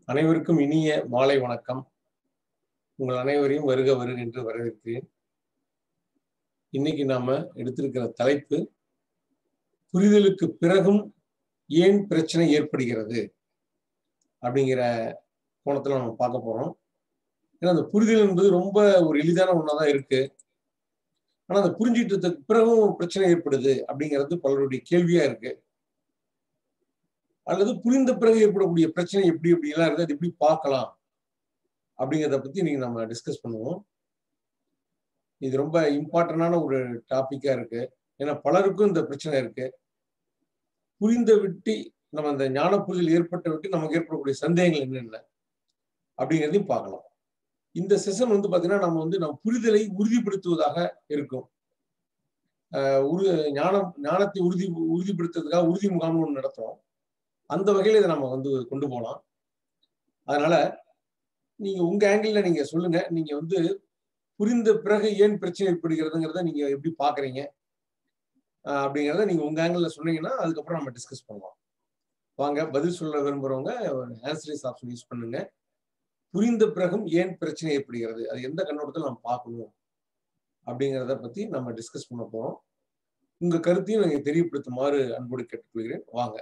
அனைவருக்கும் இனிய மாலை வணக்கம் உங்கள் அனைவரையும் வருக வருக என்று வரவேற்கிறேன் இன்னைக்கு நாம எடுத்திருக்கிற தலைப்பு புரிதலுக்கு பிறகும் ஏன் பிரச்சனை ஏற்படுகிறது அப்படிங்கிற கோணத்துல நம்ம பார்க்க போறோம் ஏன்னா அந்த புரிதல் என்பது ரொம்ப ஒரு எளிதான ஒன்றாதான் இருக்கு ஆனா அந்த புரிஞ்சிட்டதுக்கு பிறகும் பிரச்சனை ஏற்படுது அப்படிங்கிறது பலருடைய கேள்வியா இருக்கு அல்லது புரிந்த பிறகு ஏற்படக்கூடிய பிரச்சனை எப்படி எப்படி எல்லாம் இருக்கு அது எப்படி பார்க்கலாம் அப்படிங்கிறத பத்தி நீங்க நம்ம டிஸ்கஸ் பண்ணுவோம் இது ரொம்ப இம்பார்ட்டன்டான ஒரு டாபிக்கா இருக்கு ஏன்னா பலருக்கும் இந்த பிரச்சனை இருக்கு புரிந்த விட்டு நம்ம அந்த ஞான புரிதல் ஏற்பட்ட விட்டு நமக்கு ஏற்படக்கூடிய சந்தேகங்கள் என்னென்ன அப்படிங்கிறதையும் பார்க்கலாம் இந்த செஷன் வந்து பாத்தீங்கன்னா நம்ம வந்து நம்ம புரிதலை உறுதிப்படுத்துவதாக இருக்கும் உரு ஞானம் ஞானத்தை உறுதி உறுதிப்படுத்துறதுக்காக உறுதி முகாம்னு ஒன்று நடத்துறோம் அந்த வகையில இதை நம்ம வந்து கொண்டு போகலாம் அதனால நீங்க உங்க ஆங்கிள் நீங்க சொல்லுங்க நீங்க வந்து புரிந்த பிறகு ஏன் பிரச்சனை ஏற்படுகிறதுங்கிறத நீங்க எப்படி பாக்குறீங்க அப்படிங்கிறத நீங்க உங்க ஆங்கிள் சொன்னீங்கன்னா அதுக்கப்புறம் நம்ம டிஸ்கஸ் பண்ணலாம் வாங்க பதில் சொல்ல விரும்புறவங்க ஆன்சரிஸ் ஆப்ஷன் யூஸ் பண்ணுங்க புரிந்த பிறகும் ஏன் பிரச்சனை ஏற்படுகிறது அது எந்த கண்ணோட்டத்தில் நம்ம பார்க்கணும் அப்படிங்கிறத பத்தி நம்ம டிஸ்கஸ் பண்ண போறோம் உங்க கருத்தையும் நீங்க தெரியப்படுத்துமாறு அன்போடு கேட்டுக்கொள்கிறேன் வாங்க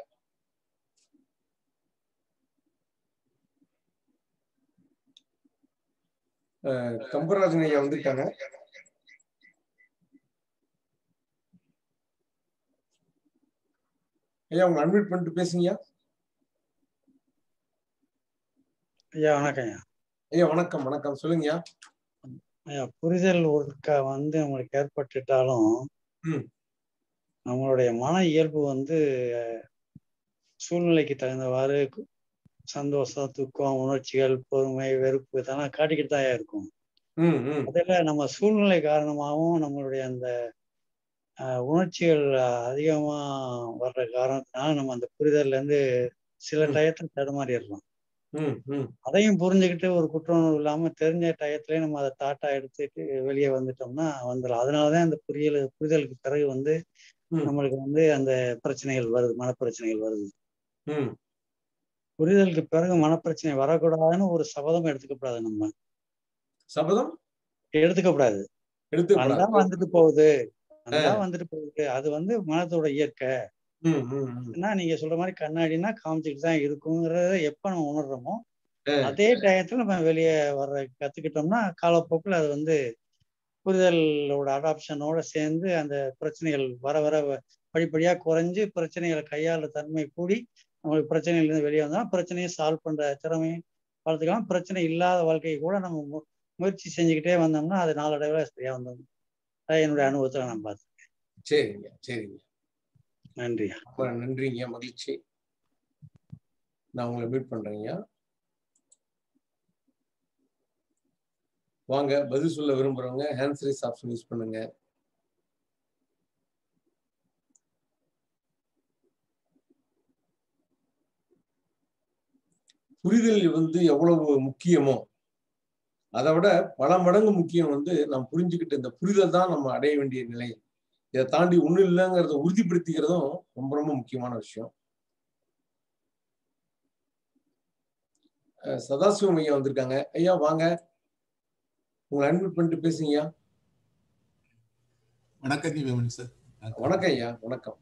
கம்பராஜன் ஐயா வந்துட்டாங்க ஐயா உங்க அட்மிட் பண்ணிட்டு பேசுங்கய்யா ஐயா வணக்கம் ஐயா ஐயா வணக்கம் வணக்கம் சொல்லுங்கய்யா ஐயா புரிதல் ஒருக்கா வந்து நம்மளுக்கு ஏற்பட்டுட்டாலும் ம். நம்மளுடைய மன இயல்பு வந்து சூழ்நிலைக்கு தகுந்தவாறு சந்தோஷம் துக்கம் உணர்ச்சிகள் பொறுமை வெறுப்பு இதெல்லாம் காட்டிக்கிட்டு தான் இருக்கும் ம் ம் அதில் நம்ம சூழ்நிலை காரணமாகவும் நம்மளுடைய அந்த அஹ், உணர்ச்சிகள் அதிகமா வர்ற காரணத்தினால நம்ம அந்த புரிதல்ல இருந்து சில ம். டயத்தில் தடுமாறிடலாம் ம் ம் அதையும் புரிஞ்சுக்கிட்டு ஒரு குற்றம் இல்லாம தெரிஞ்ச டயத்திலே நம்ம அதை தாட்டா எடுத்துட்டு வெளியே வந்துட்டோம்னா வந்துடலாம் அதனாலதான் அந்த புரியல் புரிதலுக்கு பிறகு வந்து ம். நம்மளுக்கு வந்து அந்த பிரச்சனைகள் வருது மனப்பிரச்சனைகள் வருது ம் புரிதலுக்கு பிறகு மனப்பிரச்சனை வரக்கூடாதுன்னு ஒரு சபதம் எடுத்துக்கப்படாது நம்ம சபதம் எடுத்துக்கப்படாது எடுத்து வந்தா வந்துட்டு போகுது வந்தா வந்துட்டு போகுது அது வந்து மனத்தோட இயற்கை ம் ம் ம் ஏன்னா நீங்க சொல்ற மாதிரி கண்ணாடினா காமிச்சிட்டு தான் இருக்குங்கிறத எப்ப நம்ம உணர்றோமோ ஆ. அதே டயத்துல நம்ம வெளியே வர்ற கத்துக்கிட்டோம்னா காலப்போக்கில் அது வந்து புரிதலோட அடாப்ஷனோட சேர்ந்து அந்த பிரச்சனைகள் வர வர வ- படிப்படியா குறைஞ்சு பிரச்சனைகளை கையாளுற தன்மை கூடி நம்மளுக்கு பிரச்சனையில இருந்து வெளியே வந்தா பிரச்சனையை சால்வ் பண்ற திறமையும் வளர்த்துக்கலாம் பிரச்சனை இல்லாத வாழ்க்கையை கூட நம்ம மு- முயற்சி செஞ்சுக்கிட்டே வந்தோம்னா அது நாளடைவில் சரியா வந்தோம் அது என்னுடைய அனுபவத்துல நான் பார்த்தேன் சரிங்க சரிங்க நன்றி ரொம்ப நன்றிங்க மகிழ்ச்சி நான் உங்களை மீட் பண்றேங்க வாங்க பதில் சொல்ல விரும்புறவங்க ஹேண்ட்ஸ் ஆப்ஷன் யூஸ் பண்ணுங்க புரிதல் வந்து எவ்வளவு முக்கியமோ அதை விட பல மடங்கு முக்கியம் வந்து நாம் புரிஞ்சுக்கிட்ட இந்த புரிதல் தான் நம்ம அடைய வேண்டிய நிலை இதை தாண்டி ஒண்ணும் இல்லைங்கிறத உறுதிப்படுத்திக்கிறதும் ரொம்ப ரொம்ப முக்கியமான விஷயம் அஹ் சதாசிவம் ஐயா வந்திருக்காங்க ஐயா வாங்க உங்களை அட்மிட் பண்ணிட்டு பேசுங்கய்யா வணக்கம் ஜீவன் சார் வணக்கம் ஐயா வணக்கம்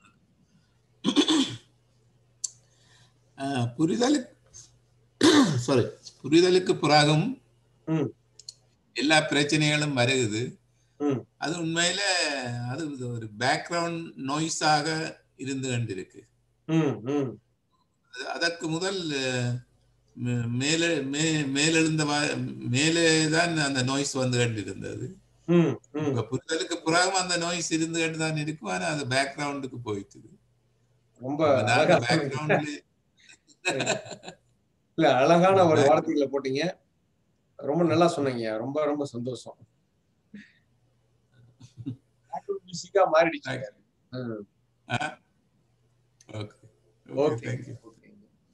அஹ், புரிதலுக்கு சாரி புரிதலுக்கு பிறகும் ம். எல்லா பிரச்சனைகளும் வருகுது ம். அது உண்மையில அது ஒரு பேக்ரவுண்ட் நாய்ஸாக இருந்து கொண்டிருக்கு ம் ம் அது- அதற்கு முதல் அஹ், மே- மேலே மே மேலெழுந்த வா- மேலே தான் அந்த நாய்ஸ் வந்து கொண்டிருந்தது ம் ம் இப்ப புரிதலுக்கு பிறகும் அந்த நாய்ஸ் இருந்து கொண்டு தான் இருக்கும் ஆனா அது பேக்ரவுண்டுக்கு போயிட்டு ரொம்ப அப்ப நான் அழகா பேக்ரவுண்ட்ல இல்ல அழகான ஒரு வார்த்தைகளை போட்டீங்க ரொம்ப நல்லா சொன்னீங்க ரொம்ப ரொம்ப சந்தோஷம் மியூசிக்கா மாறிடுச்சு ம், okay okay okay thank you okay.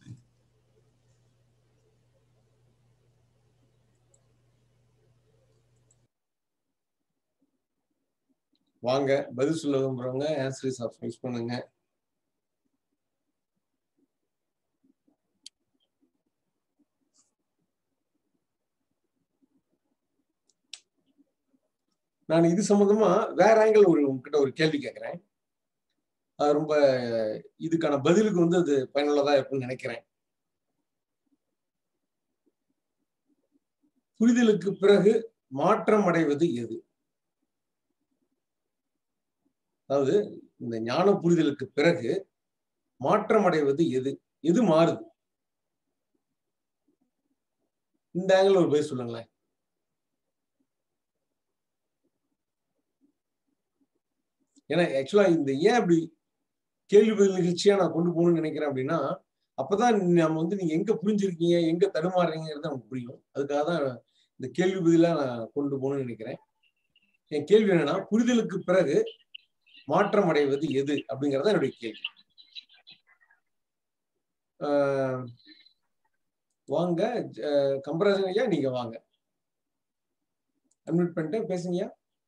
வாங்க பதில் சொல்ல விரும்புறவங்க ஆன்சரிஸ் ஆப்ஷன் யூஸ் பண்ணுங்க நான் இது சம்பந்தமா வேற ஆங்கிள் ஒரு உங்ககிட்ட ஒரு கேள்வி கேட்கிறேன் அது ரொம்ப இதுக்கான பதிலுக்கு வந்து அது பயனுள்ளதா இருக்கும்னு நினைக்கிறேன் புரிதலுக்கு பிறகு மாற்றம் அடைவது எது அதாவது இந்த ஞான புரிதலுக்கு பிறகு மாற்றம் அடைவது எது எது மாறுது இந்த ஆங்கிள் ஒரு பதில் சொல்லுங்களேன் ஏன்னா ஆக்சுவலா இந்த ஏன் அப்படி கேள்வி பதில் நிகழ்ச்சியா நான் கொண்டு போகணும்னு நினைக்கிறேன் அப்படின்னா அப்பதான் நம்ம வந்து நீங்க எங்க புரிஞ்சிருக்கீங்க எங்க தடுமாறுறீங்கிறது நமக்கு புரியும் அதுக்காக தான் இந்த கேள்வி பதிலா நான் கொண்டு போகணும்னு நினைக்கிறேன் என் கேள்வி என்னன்னா புரிதலுக்கு பிறகு மாற்றம் அடைவது எது அப்படிங்கறத என்னுடைய கேள்வி ஆஹ் வாங்க கம்பராஜன் ஐயா நீங்க வாங்க அட்மிட் பண்ணிட்டு பேசுங்கய்யா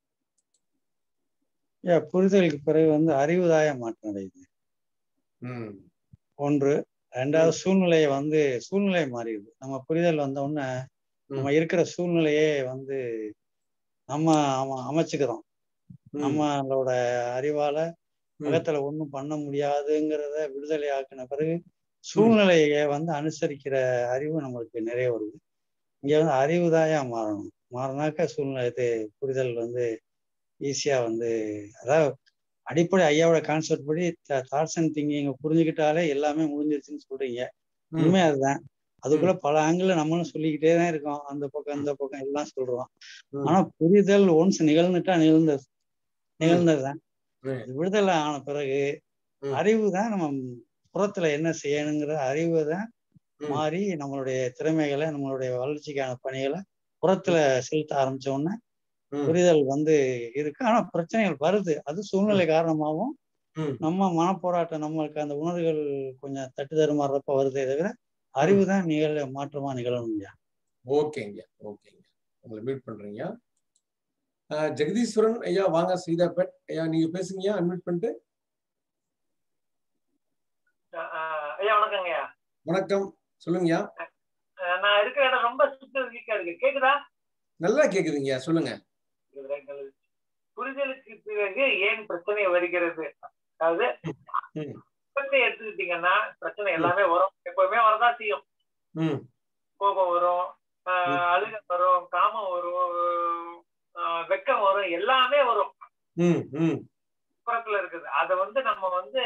ஐயா புரிதலுக்கு பிறகு வந்து அறிவுதாய மாற்றம் அடையுது ம் ஒன்று ரெண்டாவது சூழ்நிலையை வந்து சூழ்நிலை மாறிடுது நம்ம புரிதல் வந்த உடனே நம்ம இருக்கிற சூழ்நிலையே வந்து நம்ம அம- அமைச்சுக்கிறோம் ம், நம்மளோட அறிவால ம், உலகத்துல ஒண்ணும் பண்ண முடியாதுங்கிறத விடுதலை ஆக்கின பிறகு சூழ்நிலையை வந்து அனுசரிக்கிற அறிவு நம்மளுக்கு நிறைய வருது இங்க வந்து அறிவுதாயா மாறணும் மாறினாக்க சூழ்நிலை இது புரிதல் வந்து ஈஸியா வந்து அதாவது அடிப்படை ஐயாவோட கான்செப்ட் படி தாட்ஸ் அண்ட் திங்கிங் புரிஞ்சுக்கிட்டாலே எல்லாமே முடிஞ்சிருச்சுன்னு சொல்றீங்க ம், உண்மை அதுதான் அதுக்குள்ள பல ஆங்கிள் நம்மளும் சொல்லிக்கிட்டே தான் இருக்கோம் அந்த பக்கம் இந்த பக்கம் எல்லாம் சொல்றோம் ம், ஆனா புரிதல் ஒன்ஸ் நிகழ்ந்துட்டா நிகழ்ந்தது நிகழ்ந்ததுதான் ம், இது விடுதலை ஆன பிறகு ம். அறிவு தான் நம்ம புறத்துல என்ன செய்யணுங்கிற அறிவு தான் ம். மாறி நம்மளுடைய திறமைகளை நம்மளுடைய வளர்ச்சிக்கான பணிகளை புறத்துல செலுத்த ஆரம்பிச்ச உடனே ம், புரிதல் வந்து இருக்கு ஆனா பிரச்சனைகள் வருது அது சூழ்நிலை காரணமாகவும் ம். நம்ம மனப்போராட்டம் நம்மளுக்கு அந்த உணர்வுகள் கொஞ்சம் தட்டு தருமாறப்ப வருதே தவிர அறிவு தான் நிகழ மாற்றமா நிகழணும் இல்லையா ஓகேங்க ஓகேங்க உங்களை மீட் பண்றீங்க அஹ், ஜெகதீஸ்வரன் ஐயா வாங்க சீதாபேட் ஐயா நீங்க பேசுங்கய்யா அன்மிட் பண்ணிட்டு ஆஹ் ஐயா வணக்கங்க ஐயா வணக்கம் சொல்லுங்கய்யா ஆஹ் நான் இருக்கிற இடம் ரொம்ப சுத்த வீக்கா இருக்கு கேக்குதா நல்லா கேக்குதுங்கய்யா சொல்லுங்க புரிதலுக்கு பிறகு ஏன் பிரச்சனை வருகிறது அதாவது ம். பிரச்சனை எடுத்துக்கிட்டீங்கன்னா பிரச்சனை எல்லாமே வரும் எப்பவுமே வரதான் செய்யும் ம் கோபம் வரும் ஆஹ் ம். அழுகை வரும் காமம் வரும் ஆஹ் வெக்கம் வரும் எல்லாமே வரும் ம் ம் புறத்துல இருக்குது அதை வந்து நம்ம வந்து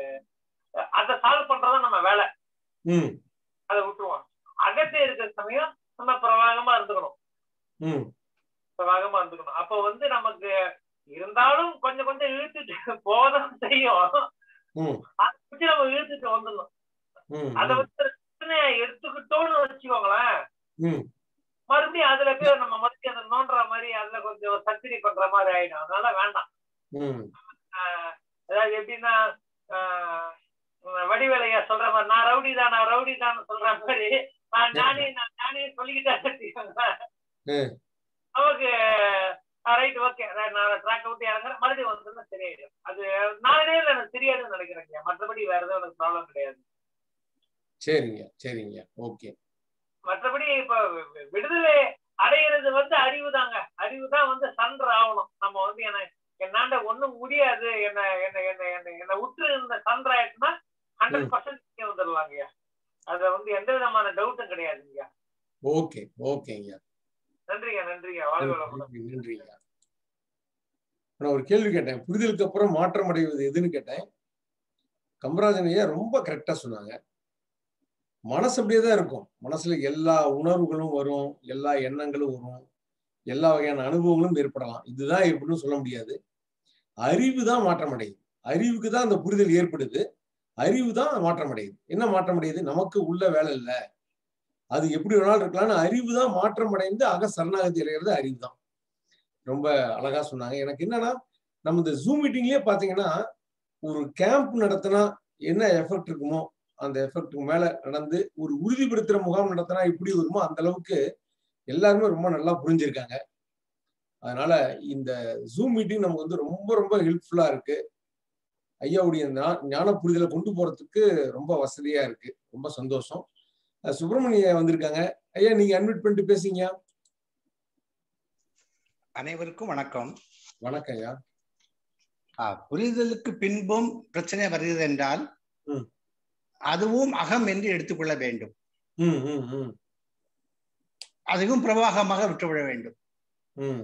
அதை சால்வ் பண்றதா நம்ம வேலை ம் அதை விட்டுருவோம் அகத்தே இருக்கிற சமயம் நம்ம பிரவாகமா இருந்துக்கணும் ம் பிரவாகமா இருந்துக்கணும் அப்போ வந்து நமக்கு இருந்தாலும் கொஞ்சம் கொஞ்சம் இழுத்துட்டு போதான் செய்யும் ம் அதை வச்சு நம்ம இழுத்துட்டு வந்துடணும் ம் அதை வந்து பிரச்சனையை எடுத்துக்கிட்டோம்னு வச்சுக்கோங்களேன் ம் மறுபடியும் அதுல போய் நம்ம மறுபடியும் அதை நோண்டுற மாதிரி அதுல கொஞ்சம் சர்ஜரி பண்ற மாதிரி ஆயிடும் அதனால வேண்டாம் ம் ஆஹ் அதாவது எப்படின்னா ஆஹ் வடிவேலையா சொல்ற மாதிரி நான் ரவுடி தான் நான் ரவுடி தான் சொல்ற மாதிரி நான் ஞானி நான் ஞானி சொல்லிக்கிட்டே வச்சுக்கோங்களேன். ம். நமக்கு ரைட் ஓகே நான் ட்ராக் விட்டு இறங்குறேன் மறுபடியும் வந்து சரியாயிடும் அது நாளடைவில் எனக்கு தெரியாதுன்னு நினைக்கிறேங்க மற்றபடி வேற எதுவும் எனக்கு ப்ராப்ளம் கிடையாது சரிங்க சரிங்க ஓகே மற்றபடி இப்ப வி- வி- விடுதலை அடையிறது வந்து அறிவு தாங்க அறிவு தான் வந்து சண்டர் ஆகணும் நம்ம வந்து என்ன என்னாண்ட ஒண்ணும் முடியாது என்ன என்ன என்ன என்ன என்ன விட்டு இந்த சண்டர் ஆயிடுச்சுன்னா ஹண்ட்ரட் பர்சன்ட் வந்துடலாங்க அதுல வந்து எந்த விதமான டவுட்டும் கிடையாதுங்க ஓகே ஓகேங்க நன்றிங்க நன்றிங்க வாழ்க வளமுடன் நன்றி நன்றிங்க நான் ஒரு கேள்வி கேட்டேன் புரிதலுக்கு அப்புறம் மாற்றம் அடைவது எதுன்னு கேட்டேன் கம்பராஜன் ஐயா ரொம்ப கரெக்டா சொன்னாங்க மனசு அப்படியே தான் இருக்கும் மனசுல எல்லா உணர்வுகளும் வரும் எல்லா எண்ணங்களும் வரும் எல்லா வகையான அனுபவங்களும் ஏற்படலாம் இதுதான் ஏற்படும் சொல்ல முடியாது அறிவு தான் மாற்றம் அடையுது அறிவுக்கு தான் அந்த புரிதல் ஏற்படுது அறிவு தான் மாற்றம் அடையுது என்ன மாற்றம் அடையுது நமக்கு உள்ள வேலை இல்லை அது எப்படி வேணாலும் இருக்கலாம்னு அறிவு தான் மாற்றம் அடைந்து அக சரணாகதி அடைகிறது அறிவு தான் ரொம்ப அழகா சொன்னாங்க எனக்கு என்னன்னா நம்ம இந்த ஜூம் மீட்டிங்லயே பாத்தீங்கன்னா ஒரு கேம்ப் நடத்தினா என்ன எஃபெக்ட் இருக்குமோ அந்த எஃபெக்ட்டுக்கு மேல நடந்து ஒரு உறுதிப்படுத்துற முகாம் நடத்தினா எப்படி வருமோ அந்த அளவுக்கு எல்லாருமே ரொம்ப நல்லா புரிஞ்சிருக்காங்க அதனால இந்த ஜூம் மீட்டிங் நமக்கு வந்து ரொம்ப ரொம்ப ஹெல்ப்ஃபுல்லா இருக்கு ஐயாவுடைய ஞா- ஞான புரிதலை கொண்டு போறதுக்கு ரொம்ப வசதியா இருக்கு ரொம்ப சந்தோஷம் அஹ் சுப்பிரமணிய வந்திருக்காங்க ஐயா நீங்க அட்மிட் பண்ணிட்டு பேசுங்க அனைவருக்கும் வணக்கம் வணக்கம் ஐயா ஆ, புரிதலுக்கு பின்பும் பிரச்சனை வருகிறது என்றால் ம். அதுவும் அகம் என்று எடுத்துக்கொள்ள வேண்டும் ம் ம் ம் அதுவும் பிரவாகமாக விட்டுவிட வேண்டும் ம்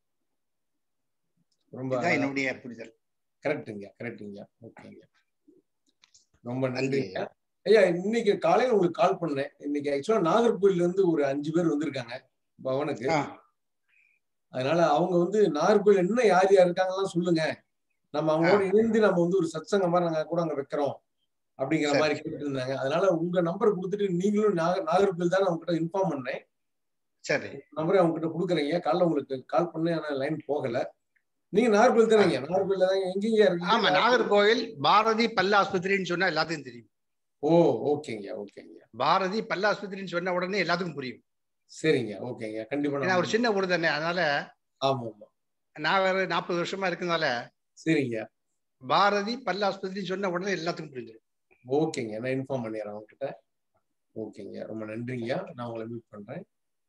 ரொம்ப இதுதான் என்னுடைய புரிதல் கரெக்டுங்க கரெக்டுங்க ஓகேங்க ரொம்ப நன்றி நன்றிங்க ஐயா இன்னைக்கு காலையில உங்களுக்கு கால் பண்ணேன் இன்னைக்கு ஆக்சுவலா நாகர்கோயில்ல இருந்து ஒரு அஞ்சு பேர் வந்திருக்காங்க பவனுக்கு ஆ, அதனால அவங்க வந்து நாகர்கோயில் இன்னும் யார் யார் இருக்காங்கலாம் சொல்லுங்க நம்ம அவங்களோட இணைந்து நம்ம வந்து ஒரு சத்சங்க மாதிரி நாங்க கூட அங்க வைக்கிறோம் அப்படிங்கிற சரி. மாதிரி கேட்டு இருந்தாங்க அதனால உங்க நம்பர் கொடுத்துட்டு நீங்களும் நாகர் நாகர்கோயில் தான் அவங்க கிட்ட இன்ஃபார்ம் பண்ணேன் சரி நம்பரே அவங்க கிட்ட கொடுக்குறீங்க காலைல உங்களுக்கு கால் பண்ணேன் ஆனா லைன் போகல நீங்க நாகர்கோயில் தானேங்க நாகர்கோயில்ல தான் எங்கெங்க ஆமா இருக்கீங்க நாகர்கோவில் பாரதி பல்ல ஆஸ்பத்திரின்னு சொன்னா எல்லாத்துக்கும் தெரியும் ஓ ஓகேங்க ஓகேங்க பாரதி பல்ல ஆஸ்பத்திரின்னு சொன்ன உடனே எல்லாத்துக்கும் புரியும் சரிங்க ஓகேங்க கண்டிப்பா ஏன்னா நான் ஒரு சின்ன ஊர் தானே அதனால ஆமா ஆமா நான் வேற நாற்பது வருஷமா இருக்கனால சரிங்க பாரதி பல்ல ஆஸ்பத்திரின்னு சொன்ன உடனே எல்லாத்துக்கும் புரிஞ்சிடும் ஓகேங்க நான் இன்ஃபார்ம் பண்ணிடுறேன் அவங்க கிட்ட ஓகேங்க ரொம்ப நன்றிங்க நான் உங்களை மீட் பண்றேன்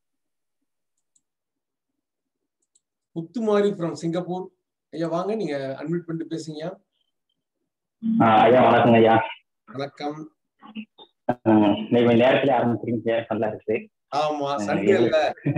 முத்துமாரி ஃப்ரம் சிங்கப்பூர் ஐயா வாங்க நீங்க அட்மிட் பண்ணிட்டு பேசுங்க ஆ, ஐயா வணக்கங்க ஐயா வணக்கம் ம், நீங்க நேரத்துல ஆரம்பிச்சிருக்கீங்க நல்லா இருக்கு ஆமா சண்டே இல்ல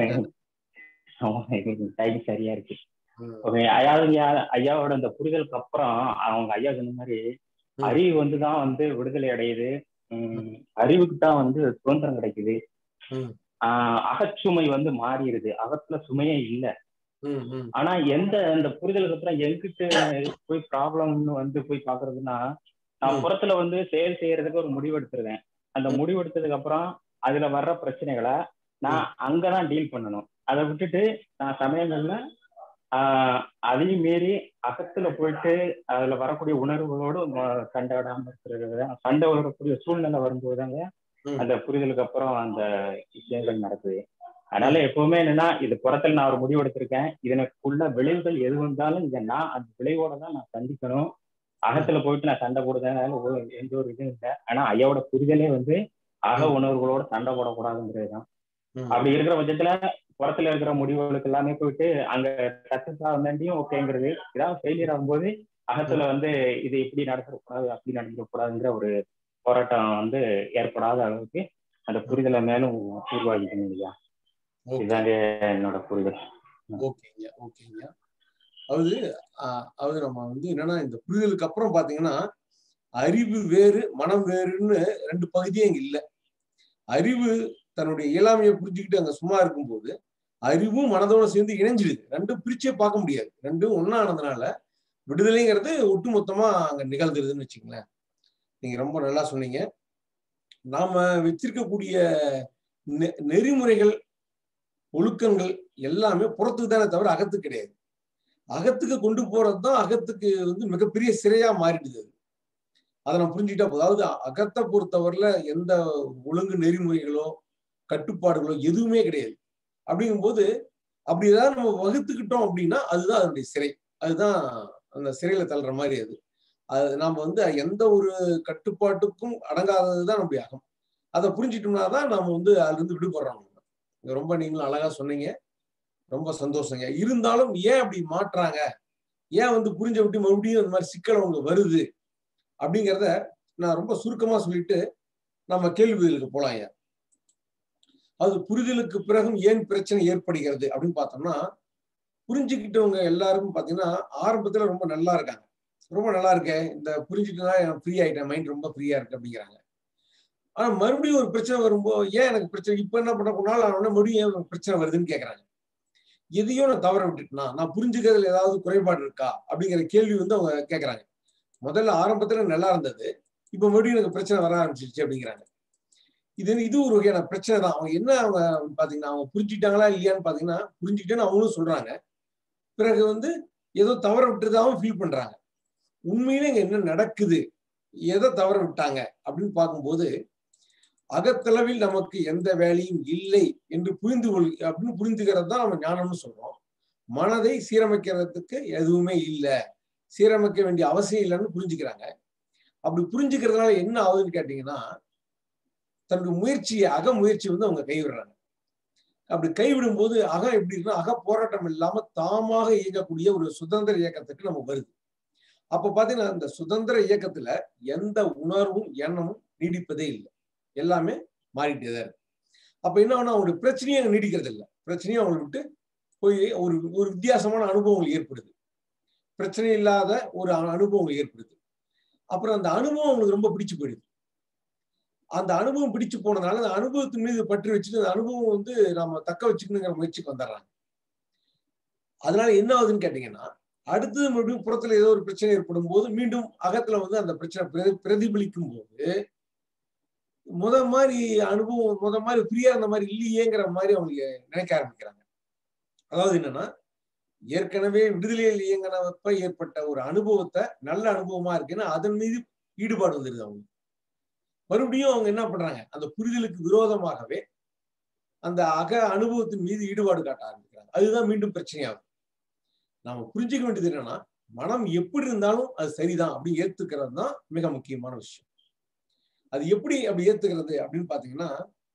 ஆமா, எங்களுக்கு டைம் சரியா இருக்கு ம், ஓகே அதாவது ஐயா ஐயாவோட இந்த புரிதலுக்கு அப்புறம் அவங்க ஐயா சொன்ன மாதிரி ம். அறிவு வந்துதான் வந்து விடுதலை அடையுது ம், அறிவுக்கு தான் வந்து சுதந்திரம் கிடைக்குது ம். ஆஹ் அகச்சுமை வந்து மாறிடுது அகத்துல சுமையே இல்ல ம், ம், ஆனா எந்த அந்த புரிதலுக்கு அப்புறம் எங்கிட்ட போய் ப்ராப்ளம்னு வந்து போய் பாக்குறதுன்னா நான் ம். புறத்துல வந்து செயல் செய்யறதுக்கு ஒரு முடிவு எடுத்துருவேன் அந்த ம். முடிவு எடுத்ததுக்கு அப்புறம் அதுல வர்ற பிரச்சனைகளை நான் அங்கதான் டீல் பண்ணணும் அதை விட்டுட்டு நான் சமயங்கள்ல ஆஹ் அதையும் மீறி அகத்துல போயிட்டு அதுல வரக்கூடிய உணர்வுகளோடு ம- சண்டை விடாம இருக்கிறது சண்டை வரக்கூடிய சூழ்நிலை வரும்போதுதாங்க ம். அந்த புரிதலுக்கு அப்புறம் அந்த விஷயங்கள் நடக்குது அதனால எப்பவுமே என்னன்னா இது புறத்துல நான் ஒரு முடிவு எடுத்திருக்கேன் இதனுக்குள்ள விளைவுகள் எது வந்தாலும் இதை நான் அந்த விளைவோட தான் நான் சந்திக்கணும் அகத்துல போயிட்டு நான் சண்டை போடுறதுனால ஒரு- எந்த ஒரு இதுவும் இல்லை ஆனா ஐயாவோட புரிதலே வந்து அக உணர்வுகளோட சண்டை போடக்கூடாதுங்கிறதுதான் ம். அப்படி இருக்கிற பட்சத்துல புறத்துல இருக்கிற முடிவுகளுக்கு எல்லாமே போயிட்டு அங்க சக்சஸ் ஆக வேண்டியும் ஓகேங்கிறது ஏதாவது ஃபெயிலியர் ஆகும்போது அகத்துல வந்து இது இப்படி நடந்துடக்கூடாது அப்படி நடந்துடக்கூடாதுங்கிற ஒரு போராட்டம் வந்து ஏற்படாத அளவுக்கு அந்த புரிதலை மேலும் உருவாக்கிக்கணும் இல்லையா ஓகே இதுதாங்க என்னோட புரிதல் ஓகேங்க ஓகேங்க அதாவது ஆஹ், அதாவது நம்ம வந்து என்னன்னா இந்த புரிதலுக்கு அப்புறம் பாத்தீங்கன்னா அறிவு வேறு மனம் வேறுன்னு ரெண்டு பகுதியே இங்க இல்ல அறிவு தன்னுடைய இயலாமையை புரிஞ்சுக்கிட்டு அங்க சும்மா இருக்கும்போது அறிவும் மனதோட சேர்ந்து இணைஞ்சிடுது ரெண்டும் பிரிச்சே பார்க்க முடியாது ரெண்டும் ஒன்னானதுனால விடுதலைங்கிறது ஒட்டுமொத்தமா அங்க நிகழ்ந்துருதுன்னு வச்சுங்களேன் நீங்க ரொம்ப நல்லா சொன்னீங்க நாம வச்சிருக்கக்கூடிய நெ- நெறிமுறைகள் ஒழுக்கங்கள் எல்லாமே புறத்துக்கு தானே தவிர அகத்துக்கு கிடையாது அகத்துக்கு கொண்டு போறதுதான் அகத்துக்கு வந்து மிகப்பெரிய சிறையா மாறிடுது அது. அதை நம்ம புரிஞ்சுக்கிட்டா போதும் அதாவது அகத்தை பொறுத்தவரையில எந்த ஒழுங்கு நெறிமுறைகளோ கட்டுப்பாடுகளோ எதுவுமே கிடையாது அப்படிங்கும்போது அப்படி ஏதாவது நம்ம வகுத்துக்கிட்டோம் அப்படின்னா அதுதான் அதனுடைய சிறை அதுதான் அந்த சிறையில தள்ளுற மாதிரி அது அது நாம வந்து எந்த ஒரு கட்டுப்பாட்டுக்கும் அடங்காததுதான் நம்முடைய அகம் அதை புரிஞ்சிட்டோம்னா தான் நாம வந்து அதுல இருந்து விடுபடுறோம் நம்ம. இங்க ரொம்ப நீங்களும் அழகா சொன்னீங்க ரொம்ப சந்தோஷங்க இருந்தாலும் ஏன் அப்படி மாட்டுறாங்க ஏன் வந்து புரிஞ்ச விட்டு மறுபடியும் இந்த மாதிரி சிக்கல் அவங்க வருது அப்படிங்கிறத நான் ரொம்ப சுருக்கமா சொல்லிட்டு நம்ம கேள்விகளுக்கு போலாம் ஐயா அது புரிதலுக்கு பிறகும் ஏன் பிரச்சனை ஏற்படுகிறது அப்படின்னு பார்த்தோம்னா புரிஞ்சுக்கிட்டவங்க எல்லாருக்கும் பாத்தீங்கன்னா ஆரம்பத்துல ரொம்ப நல்லா இருக்காங்க ரொம்ப நல்லா இருக்கேன் இந்த புரிஞ்சுட்டுனா ஃப்ரீ ஆயிட்டேன் மைண்ட் ரொம்ப ஃப்ரீயா இருக்கு அப்படிங்கிறாங்க ஆனா மறுபடியும் ஒரு பிரச்சனை வரும்போது ஏன் எனக்கு பிரச்சனை இப்ப என்ன பண்ண போனாலும் ஆன உடனே மறுபடியும் ஏன் எனக்கு பிரச்சனை வருதுன்னு கேக்குறாங்க எதையும் நான் தவற விட்டுட்டேனா நான் புரிஞ்சுக்கிறதுல ஏதாவது குறைபாடு இருக்கா அப்படிங்கிற கேள்வி வந்து அவங்க கேக்குறாங்க முதல்ல ஆரம்பத்துல நல்லா இருந்தது இப்ப மறுபடியும் எனக்கு பிரச்சனை வர ஆரம்பிச்சிருச்சு அப்படிங்கிறாங்க இது இது ஒரு வகையான பிரச்சனை தான் அவங்க என்ன அவங்க பாத்தீங்கன்னா அவங்க புரிஞ்சுக்கிட்டாங்களா இல்லையான்னு பாத்தீங்கன்னா புரிஞ்சுக்கிட்டேன்னு அவங்களும் சொல்றாங்க பிறகு வந்து ஏதோ தவற விட்டுறதாவும் ஃபீல் பண்றாங்க உண்மையிலே இங்க என்ன நடக்குது எதை தவற விட்டாங்க அப்படின்னு பார்க்கும்போது அகத்தளவில் நமக்கு எந்த வேலையும் இல்லை என்று புரிந்து கொள் அப்படின்னு புரிந்துக்கிறது தான் நம்ம ஞானம்னு சொல்றோம் மனதை சீரமைக்கிறதுக்கு எதுவுமே இல்லை சீரமைக்க வேண்டிய அவசியம் இல்லைன்னு புரிஞ்சுக்கிறாங்க அப்படி புரிஞ்சுக்கிறதுனால என்ன ஆகுதுன்னு கேட்டீங்கன்னா தன்னுடைய முயற்சியை அக முயற்சி வந்து அவங்க கைவிடுறாங்க அப்படி கைவிடும் போது அகம் எப்படி இருக்குன்னா அக போராட்டம் இல்லாம தாமாக இயங்கக்கூடிய ஒரு சுதந்திர இயக்கத்துக்கு நம்ம வருது அப்ப பாத்தீங்கன்னா இந்த சுதந்திர இயக்கத்துல எந்த உணர்வும் எண்ணமும் நீடிப்பதே இல்லை எல்லாமே மாறிட்டே தான் இருக்கு அப்ப என்ன ஆனா அவங்களுடைய பிரச்சனையும் அங்க நீடிக்கிறது இல்லை பிரச்சனையும் அவங்களை விட்டு போய் ஒரு ஒரு வித்தியாசமான அனுபவங்கள் ஏற்படுது பிரச்சனை இல்லாத ஒரு அனு- அனுபவங்கள் ஏற்படுது அப்புறம் அந்த அனுபவம் அவங்களுக்கு ரொம்ப பிடிச்சு போயிடுது அந்த அனுபவம் பிடிச்சு போனதுனால அந்த அனுபவத்தின் மீது பற்றி வச்சுட்டு அந்த அனுபவம் வந்து நம்ம தக்க வச்சுக்கணுங்கிற முயற்சிக்கு வந்துடுறாங்க அதனால என்ன ஆகுதுன்னு கேட்டீங்கன்னா அடுத்தது மறுபடியும் புறத்துல ஏதோ ஒரு பிரச்சனை ஏற்படும் போது மீண்டும் அகத்துல வந்து அந்த பிரச்சனை பிரதி- பிரதிபலிக்கும் போது முத மாதிரி அனுபவம் முத மாதிரி ஃப்ரீயா இருந்த மாதிரி இல்லையேங்கிற மாதிரி அவங்க நினைக்க ஆரம்பிக்கிறாங்க அதாவது என்னன்னா ஏற்கனவே விடுதலையில் இயங்கினப்ப ஏற்பட்ட ஒரு அனுபவத்தை நல்ல அனுபவமா இருக்குன்னா அதன் மீது ஈடுபாடு வந்துருது அவங்க மறுபடியும் அவங்க என்ன பண்றாங்க அந்த புரிதலுக்கு விரோதமாகவே அந்த அக அனுபவத்தின் மீது ஈடுபாடு காட்ட ஆரம்பிக்கிறாங்க அதுதான் மீண்டும் பிரச்சனையாகும் நாம புரிஞ்சுக்க வேண்டியது என்னன்னா மனம் எப்படி இருந்தாலும் அது சரிதான் அப்படி ஏத்துக்கிறது தான் மிக முக்கியமான விஷயம் அது எப்படி அப்படி ஏத்துக்கிறது அப்படின்னு பாத்தீங்கன்னா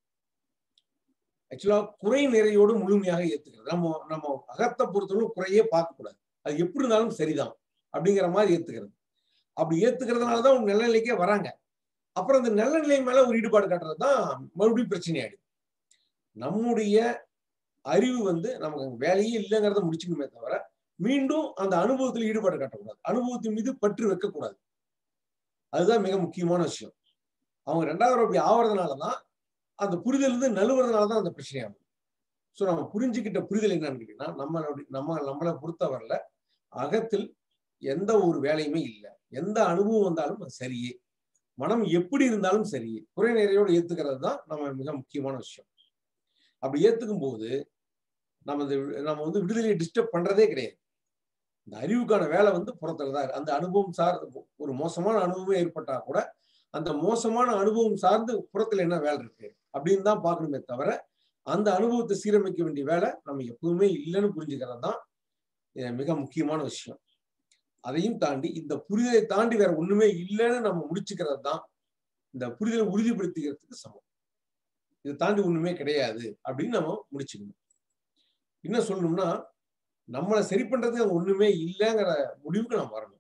ஆக்சுவலா குறை நிறையோடு முழுமையாக ஏத்துக்கிறது நம்ம நம்ம அகத்தை பொறுத்தவரை குறையே பார்க்க கூடாது அது எப்படி இருந்தாலும் சரிதான் அப்படிங்கிற மாதிரி ஏத்துக்கிறது அப்படி ஏத்துக்கிறதுனாலதான் அவங்க நல்ல நிலைக்கே வராங்க அப்புறம் அந்த நல்ல நிலை மேல ஒரு ஈடுபாடு காட்டுறது தான் மறுபடியும் பிரச்சனை ஆயிடுது நம்முடைய அறிவு வந்து நமக்கு அங்க வேலையே இல்லைங்கிறத முடிச்சுக்கணுமே தவிர மீண்டும் அந்த அனுபவத்தில் ஈடுபாடு காட்டக்கூடாது அனுபவத்தின் மீது பற்று வைக்கக்கூடாது அதுதான் மிக முக்கியமான விஷயம் அவங்க ரெண்டாவது அப்படி ஆவறதுனாலதான் அந்த புரிதல் இருந்து நழுவுறதுனாலதான் அந்த பிரச்சனை ஆகும் ஸோ நம்ம புரிஞ்சுக்கிட்ட புரிதல் என்னன்னு கேட்டீங்கன்னா நம்மளுடைய நம்ம நம்மளை பொறுத்தவரையில அகத்தில் எந்த ஒரு வேலையுமே இல்லை எந்த அனுபவம் வந்தாலும் அது சரியே மனம் எப்படி இருந்தாலும் சரியே குறை நிறையோடு ஏத்துக்கிறது தான் நம்ம மிக முக்கியமான விஷயம் அப்படி ஏத்துக்கும் போது நம்ம இந்த நம்ம வந்து விடுதலையை டிஸ்டர்ப் பண்றதே கிடையாது இந்த அறிவுக்கான வேலை வந்து புறத்துல தான் இருக்கு. அந்த அனுபவம் சார்ந்து ஒரு மோசமான அனுபவம் ஏற்பட்டா கூட அந்த மோசமான அனுபவம் சார்ந்து புறத்துல என்ன வேலை இருக்கு அப்படின்னு தான் பார்க்கணுமே தவிர அந்த அனுபவத்தை சீரமைக்க வேண்டிய வேலை நம்ம எப்பவுமே இல்லைன்னு புரிஞ்சுக்கிறது தான் அஹ் மிக முக்கியமான விஷயம் அதையும் தாண்டி இந்த புரிதலை தாண்டி வேற ஒண்ணுமே இல்லைன்னு நம்ம முடிச்சுக்கிறது தான் இந்த புரிதலை உறுதிப்படுத்திக்கிறதுக்கு சமம் இதை தாண்டி ஒண்ணுமே கிடையாது அப்படின்னு நம்ம முடிச்சுக்கணும் என்ன சொல்லணும்னா நம்மளை சரி பண்றதுக்கு அங்க ஒண்ணுமே இல்லைங்கிற முடிவுக்கு நம்ம வரணும்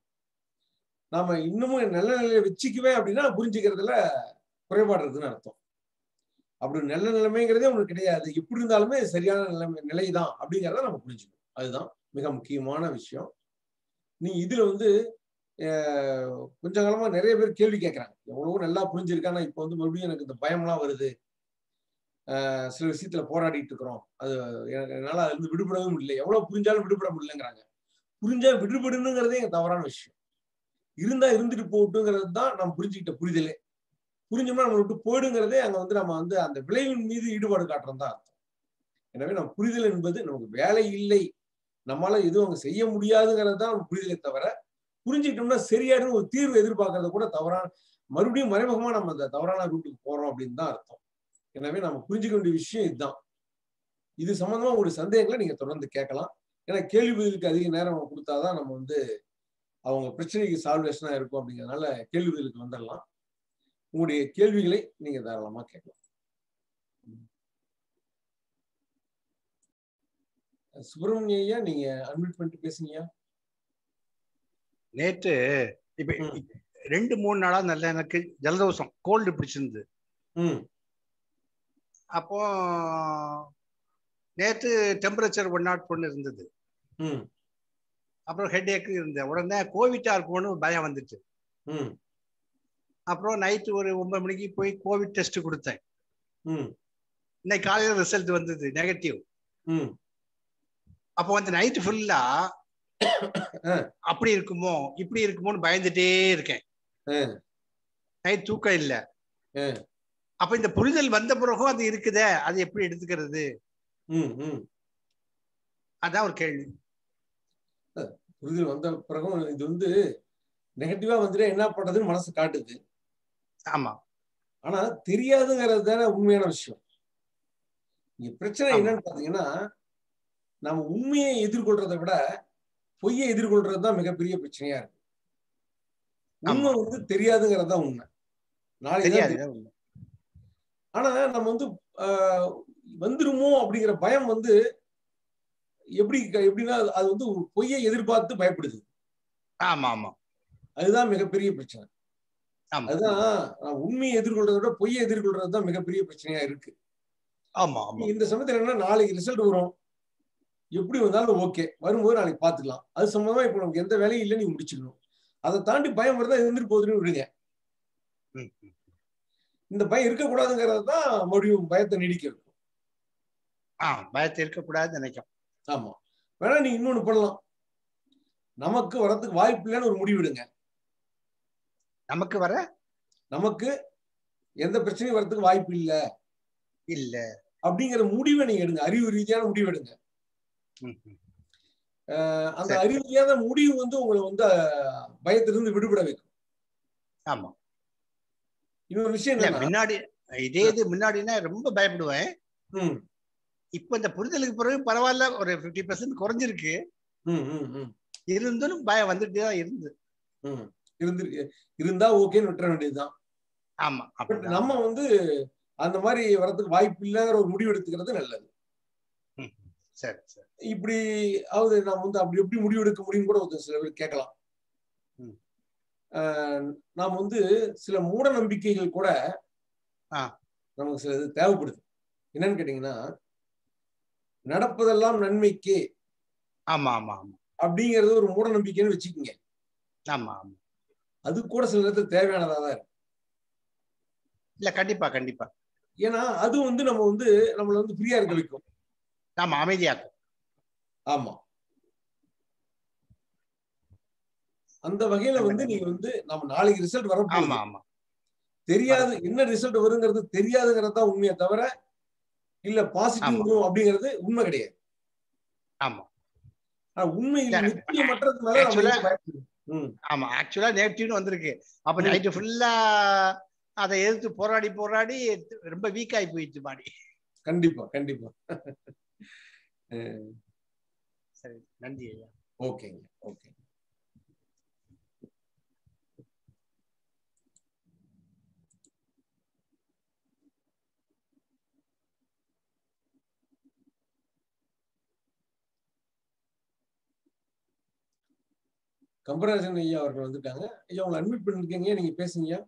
நாம இன்னமும் நல்ல நிலையை வச்சுக்குவேன் அப்படின்னா புரிஞ்சுக்கிறதுல குறைபாடு இருக்குன்னு அர்த்தம் அப்படி நல்ல நிலைமைங்கிறதே உங்களுக்கு கிடையாது எப்படி இருந்தாலுமே இது சரியான நிலைமை நிலைதான் அப்படிங்கிறத நம்ம புரிஞ்சுக்கணும் அதுதான் மிக முக்கியமான விஷயம் நீ இதுல வந்து அஹ், கொஞ்ச காலமா நிறைய பேர் கேள்வி கேட்கறாங்க எவ்வளவோ நல்லா புரிஞ்சிருக்கானா இப்போ வந்து மறுபடியும் எனக்கு இந்த பயம்லாம் வருது அஹ், சில விஷயத்துல போராடிட்டு இருக்கிறோம் அது எனக்கு என்னால அதுல இருந்து விடுபடவும் இல்லை எவ்வளவு புரிஞ்சாலும் விடுபட முடியலங்கிறாங்க புரிஞ்சா விடுபடணுங்கிறதே எங்க தவறான விஷயம் இருந்தா இருந்துட்டு போகட்டுங்கிறது தான் நம்ம புரிஞ்சுக்கிட்ட புரிதலே புரிஞ்சோம்னா நம்ம விட்டு போயிடுங்கிறதே அங்க வந்து நம்ம வந்து அந்த விளைவின் மீது ஈடுபாடு காட்டுறது தான் அர்த்தம் எனவே நம்ம புரிதல் என்பது நமக்கு வேலை இல்லை நம்மளால எதுவும் அங்க செய்ய முடியாதுங்கிறது தான் நம்ம புரிதலே தவிர புரிஞ்சுக்கிட்டோம்னா சரியான ஒரு தீர்வு எதிர்பார்க்கறது கூட தவறான மறுபடியும் மறைமுகமா நம்ம அந்த தவறான ரூட்டுக்கு போறோம் அப்படின்னு தான் அர்த்தம் எனவே நம்ம புரிஞ்சுக்க வேண்டிய விஷயம் இதுதான் இது சம்பந்தமா உங்களுடைய சந்தேகங்களை நீங்க தொடர்ந்து கேட்கலாம் ஏன்னா கேள்வி பதிலுக்கு அதிக நேரம் கொடுத்தாதான் நம்ம வந்து அவங்க பிரச்சனைக்கு சால்வேஷனா இருக்கும் அப்படிங்கிறதுனால கேள்வி பதிலுக்கு வந்துடலாம் உங்களுடைய கேள்விகளை நீங்க தாராளமா கேட்கலாம் சுப்பிரமணிய ஐயா நீங்க அட்மிட் பண்ணிட்டு பேசுங்கய்யா நேற்று இப்ப ம். ரெண்டு மூணு நாளா நல்ல எனக்கு ஜலதோஷம் கோல்டு பிடிச்சிருந்து ம் அப்போ நேற்று டெம்பரேச்சர் ஒன் நாட் ஒன்று இருந்தது ம் அப்புறம் ஹெட் ஏக்கு இருந்தேன் உடனே கோவிட்டா இருக்கும்னு ஒரு பயம் வந்துச்சு ம் அப்புறம் நைட்டு ஒரு ஒன்பது மணிக்கு போய் கோவிட் டெஸ்ட் கொடுத்தேன் ம் இன்னைக்கு காலையில ரிசல்ட் வந்தது நெகட்டிவ் ம் அப்போ வந்து நைட்டு ஃபுல்லா அப்படி இருக்குமோ இப்படி இருக்குமோன்னு பயந்துட்டே இருக்கேன் ஆ. நைட் தூக்கம் இல்ல ஆ. அப்ப இந்த புரிதல் வந்த பிறகும் அது இருக்குதே அது எப்படி எடுத்துக்கிறது ம் ம் அதான் ஒரு கேள்வி புரிதல் வந்த பிறகும் இது வந்து நெகட்டிவா வந்துட்டு என்ன பண்றதுன்னு மனசு காட்டுது ஆமா ஆனா தெரியாதுங்கிறது தானே உண்மையான விஷயம் இங்க பிரச்சனை ஆமா. என்னன்னு பாத்தீங்கன்னா நம்ம உண்மையை எதிர்கொள்றதை விட பொய்யை எதிர்கொள்றது தான் மிகப்பெரிய பிரச்சனையா இருக்கு உண்மை வந்து தெரியாதுங்கிறது தான் உண்மை நாளைக்கு தான் தெரியாது தெரியும். ஆனா நம்ம வந்து ஆஹ், வந்துருமோ அப்படிங்கிற பயம் வந்து எப்படி எப்படின்னா அது வந்து ஒரு பொய்யை எதிர்பார்த்து பயப்படுது ஆமா ஆமா அதுதான் மிகப்பெரிய பிரச்சனை ஆமா அதுதான் நான் உண்மையை எதிர்கொள்றதை விட பொய்யை எதிர்கொள்றது தான் மிகப்பெரிய பிரச்சனையா இருக்கு ஆமா ஆமா இந்த சமயத்துல என்ன நாளைக்கு ரிசல்ட் வரும் எப்படி வந்தாலும் ஓகே வரும்போது நாளைக்கு பாத்துக்கலாம் அது சம்பந்தமா இப்ப நமக்கு எந்த வேலையும் இல்லை நீ முடிச்சுக்கணும் அதை தாண்டி பயம் வருதா இருந்துட்டு போகுதுன்னு விடுங்க ம், ம். இந்த பயம் இருக்கக்கூடாதுங்கிறது தான் மறுபடியும் பயத்தை நீடிக்கிறது ஆ பயத்தை இருக்கக்கூடாதுன்னு நினைக்கும் ஆமா வேணா நீங்க இன்னொன்னு பண்ணலாம் நமக்கு வரதுக்கு வாய்ப்பு இல்லைன்னு ஒரு முடிவு எடுங்க நமக்கு வர நமக்கு எந்த பிரச்சனையும் வரதுக்கு வாய்ப்பு இல்ல இல்ல அப்படிங்கிற முடிவை நீங்க எடுங்க அறிவு ரீதியான முடிவு எடுங்க ம், ம். அஹ் அந்த சரி. அறிவு ரீதியான முடிவு வந்து உங்களை வந்து அஹ், பயத்திலிருந்து விடுபட வைக்கும் ஆமா இன்னொரு விஷயம் இல்ல என்னன்னா முன்னாடி இதே இது முன்னாடினா ரொம்ப பயப்படுவேன் ம், இப்ப இந்த புரிதலுக்கு பிறகு பரவாயில்ல ஒரு 50% பர்சன்ட் குறைஞ்சிருக்கு ம், ம், ம், இருந்தாலும் பயம் வந்துட்டே தான் இருந்து ம். இருந்து இருந்தா ஓகேன்னு விட்டுற வேண்டியதுதான் ஆமா பட் அப்படிதான். நம்ம வந்து அந்த மாதிரி வரதுக்கு வாய்ப்பு இல்லைங்கிற ஒரு முடிவு எடுத்துக்கிறது நல்லது ம், சரி சரி இப்படி அதாவது நாம் வந்து அப்படி எப்படி முடிவு எடுக்க முடியும்னு கூட ஒருத்தர் சில பேர் கேட்கலாம் ம். ஆஹ் நாம் வந்து சில மூட நம்பிக்கைகள் கூட ஆ. நமக்கு சில இது தேவைப்படுது என்னன்னு கேட்டீங்கன்னா நடப்பதெல்லாம் நன்மைக்கே ஆமா ஆமா ஆமா அப்படிங்கிறது ஒரு மூட நம்பிக்கைன்னு வச்சுக்கோங்க ஆமா ஆமா அது கூட சில நேரத்தில் தேவையானதா தான் இருக்கு இல்ல கண்டிப்பா கண்டிப்பா ஏன்னா அது வந்து நம்ம வந்து நம்மள வந்து ஃப்ரீயா இருக்க வைக்கும் ஆமா அமைதியாக்கும் ஆமா அந்த வகையில வந்து நீங்க வந்து நம்ம நாளைக்கு ரிசல்ட் வரப்போகுது ஆமா ஆமா தெரியாது என்ன ரிசல்ட் வருங்கிறது தெரியாதுங்கிறது தான் உண்மையை தவிர இல்ல பாசிட்டிவ் வரும் அப்படிங்கிறது உண்மை கிடையாது ஆமா ஆனா உண்மையில் இல்ல, நிச்சயமற்றது மேல நம்ம actually- வந்து பயப்படுறோம். ம், ஆமா ஆக்சுவலா நெகட்டிவ்னு வந்திருக்கு அப்ப ம். நைட்டு ஃபுல்லா அதை எதிர்த்து போராடி போராடி ரொம்ப வீக் ஆகி போயிடுச்சு பாடி கண்டிப்பா கண்டிப்பா அஹ், சரி நன்றி ஐயா ஓகேங்க ஓகே கம்பராசன் ஐயா அவர்கள் வந்துட்டாங்க ஐயா உங்களை அட்மிட் பண்ணிருக்கீங்க நீங்க பேசுங்க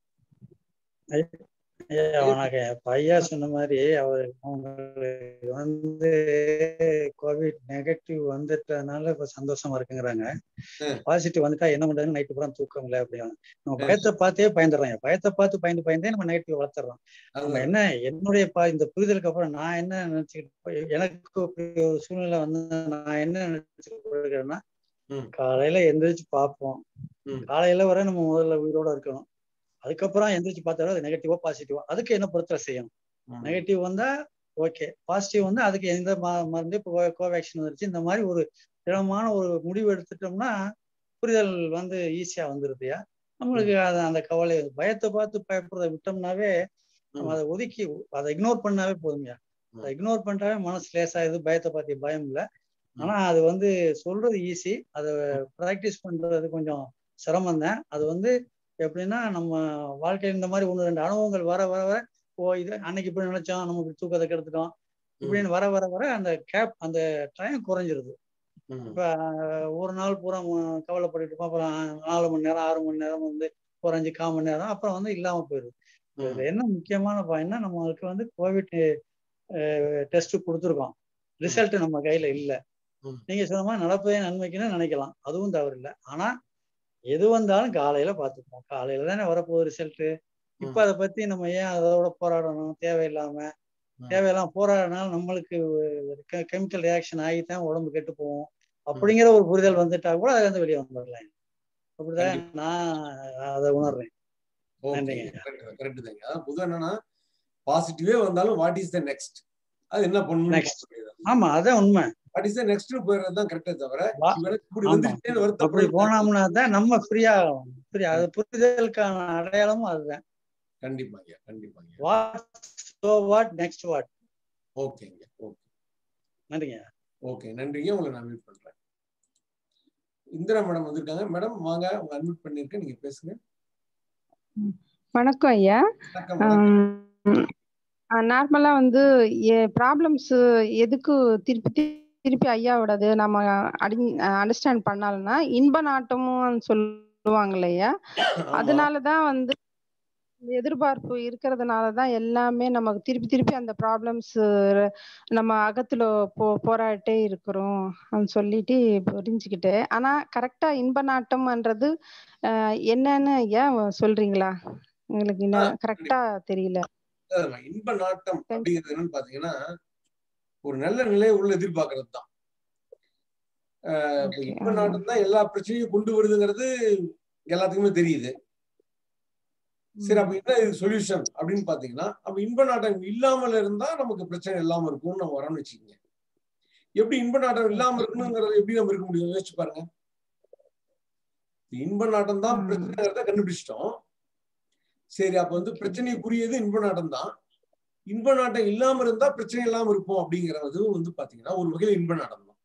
ஐயா வணக்கம் இப்ப ஐயா சொன்ன மாதிரி அவர் அவங்களுக்கு வந்து கோவிட் நெகட்டிவ் வந்துட்டனால இப்ப சந்தோஷமா இருக்குங்கிறாங்க ம். பாசிட்டிவ் வந்துட்டா என்ன பண்றாங்க நைட்டு பூரா தூக்கம் இல்லை அப்படின்னு நம்ம பயத்தை பார்த்தே பயந்துடுறோம் பயத்தை பார்த்து பயந்து பயந்தே நம்ம நெகட்டிவ் வளர்த்துறோம் நம்ம அதுதான். என்ன என்னுடைய பா இந்த புரிதலுக்கு அப்புறம் நான் என்ன நினைச்சுக்கிட்டு எனக்கு இப்படி ஒரு சூழ்நிலை வந்து நான் என்ன நினைச்சுக்கிட்டு இருக்கிறேன்னா ம். காலையில எந்திரிச்சு பார்ப்போம் ம். காலையில வரை நம்ம முதல்ல உயிரோட இருக்கணும் அதுக்கப்புறம் எந்திரிச்சு பார்த்தாலும் அது நெகட்டிவா பாசிட்டிவா அதுக்கு என்ன பொறுத்தல செய்யணும் ம். நெகட்டிவ் வந்தா ஓகே பாசிட்டிவ் வந்து அதுக்கு எந்த ம- மருந்து இப்போ கோவேக்சின் வந்துருச்சு இந்த மாதிரி ஒரு திடமான ஒரு முடிவு எடுத்துட்டோம்னா புரிதல் வந்து ஈஸியா வந்துருதுயா நம்மளுக்கு அது அந்த கவலை பயத்தை பார்த்து பயப்படுறத விட்டோம்னாவே நம்ம ம். அதை ஒதுக்கி அதை இக்னோர் பண்ணாவே போதும்யா ம். அதை இக்னோர் பண்ணிட்டாவே மனசு லேசாயுது பயத்தை பத்தி பயம் இல்லை ம். ஆனா அது வந்து சொல்றது ஈஸி அதை ப்ராக்டிஸ் பண்றது கொஞ்சம் சிரமம் தான் அது வந்து எப்படின்னா நம்ம வாழ்க்கையில் இந்த மாதிரி ஒன்று ரெண்டு அனுபவங்கள் வர வர வர ஓ இது அன்னைக்கு இப்படி நினைச்சோம் நம்ம இப்படி தூக்கத்தை கெடுத்துட்டோம் இப்படின்னு வர வர வர அந்த கேப் அந்த டைம் குறைஞ்சிருது ம். இப்ப அஹ், ஒரு நாள் பூரா ம- கவலைப்பட்டுட்டு இருப்போம் அப்புறம் நாலு மணி நேரம் ஆறு மணி நேரம் வந்து ஒரு அஞ்சு கால் மணி நேரம் அப்புறம் வந்து இல்லாம போயிடுது ம். இதுல என்ன முக்கியமான பாயிண்ட்னா நம்மளுக்கு வந்து கோவிட் டெஸ்ட் கொடுத்துருக்கோம் ரிசல்ட் நம்ம கையில இல்ல ம். நீங்க சொன்ன மாதிரி நடப்பதே நன்மைக்குன்னு நினைக்கலாம் அதுவும் தவறு இல்லை ஆனா எது வந்தாலும் காலையில பாத்துப்போம் காலையில தானே வரப்போகுது ரிசல்ட் இப்ப அதை பத்தி நம்ம ஏன் அதோட போராடணும் தேவையில்லாம ம். தேவையில்லாம போராடினால நம்மளுக்கு கெமிக்கல் ரியாக்ஷன் ஆகி தான் உடம்பு கெட்டு போகும் அப்படிங்கிற ஒரு புரிதல் வந்துட்டா கூட அதுல இருந்து வெளியே வந்துடலாம் அப்படிதான் நான் அதை உணர்றேன் ஓகே நன்றிங்க. கரெக்ட் கரெக்ட் தாங்க அதான் பொதுவா என்னன்னா பாசிட்டிவே வந்தாலும் வாட் இஸ் த நெக்ஸ்ட் அது என்ன பண்ணணும் Next. ஆமா அதான் உண்மை வாட் இஸ் த நெக்ஸ்ட் போயிடுறது தான் கரெக்டே தவிர வா- இவனுக்கு இப்படி ஆமா. வந்துருச்சேன்னு அப்படி வருத்தப்படுறது போனோம்னா தான் நம்ம ஃப்ரீயா ஃப்ரீயா அது புரிதலுக்கான அடையாளமும் அதுதான் கண்டிப்பாங்க கண்டிப்பாங்க what so what next what ஓகேங்க ஓகே நன்றிங்க ஓகே நன்றிங்க உங்களை நான் மீட் பண்றேன் இந்திரா மேடம் வந்திருக்காங்க மேடம் வாங்க உங்க அட்மிட் பண்ணிருக்கேன் நீங்க பேசுங்க வணக்கம் ஐயா வணக்கம் வணக்கம். ஆம், நார்மலா வந்து ப்ராப்ளம்ஸ் எதுக்கு திருப்பி திருப்பி ஐயாவோடது நம்ம அண்டர்ஸ்டாண்ட் பண்ணாலன்னா இன்ப நாட்டமும் சொல்லுவாங்க இல்லையா ஆமா அதனாலதான் வந்து எதிர்பார்ப்பு இருக்கிறதுனால தான் எல்லாமே நமக்கு திருப்பி திருப்பி அந்த ப்ராப்ளம்ஸ் நம்ம அகத்துல போ போராட்டே இருக்கிறோம் அப்படின்னு சொல்லிட்டு புரிஞ்சுக்கிட்டேன் ஆனா கரெக்டா இன்ப நாட்டம்ன்றது அஹ், என்னன்னு ஐயா சொல்றீங்களா எங்களுக்கு ஆ, இன்னும் கரெக்டா தெரியல அதாவதுமா, இன்ப நாட்டம் அப்படிங்கிறது என்னன்னு பாத்தீங்கன்னா ஒரு நல்ல நிலையை உள்ள எதிர்பார்க்கறது தான் இப்ப ஓகே இன்ப நாட்டம் தான் எல்லா பிரச்சனையும் கொண்டு வருதுங்கிறது எல்லாத்துக்குமே தெரியுது சரி அப்ப என்ன இது சொல்யூஷன் அப்படின்னு பாத்தீங்கன்னா அப்ப இன்ப நாட்டம் இல்லாமல் இருந்தா நமக்கு பிரச்சனை இல்லாம இருக்கும்னு நம்ம வரோம்னு வச்சுக்கோங்க எப்படி இன்ப நாட்டம் இல்லாம இருக்கணுங்கிறத எப்படி நம்ம இருக்க முடியும் யோசிச்சு பாருங்க இன்ப நாட்டம் தான் ம். பிரச்சனைங்கிறத கண்டுபிடிச்சிட்டோம் சரி அப்ப வந்து பிரச்சனைக்குரியது இன்ப நாட்டம் தான் இன்ப நாட்டம் இல்லாம இருந்தா பிரச்சனை இல்லாம இருக்கும் அப்படிங்கறது வந்து பாத்தீங்கன்னா ஒரு வகையில இன்ப நாட்டம் தான்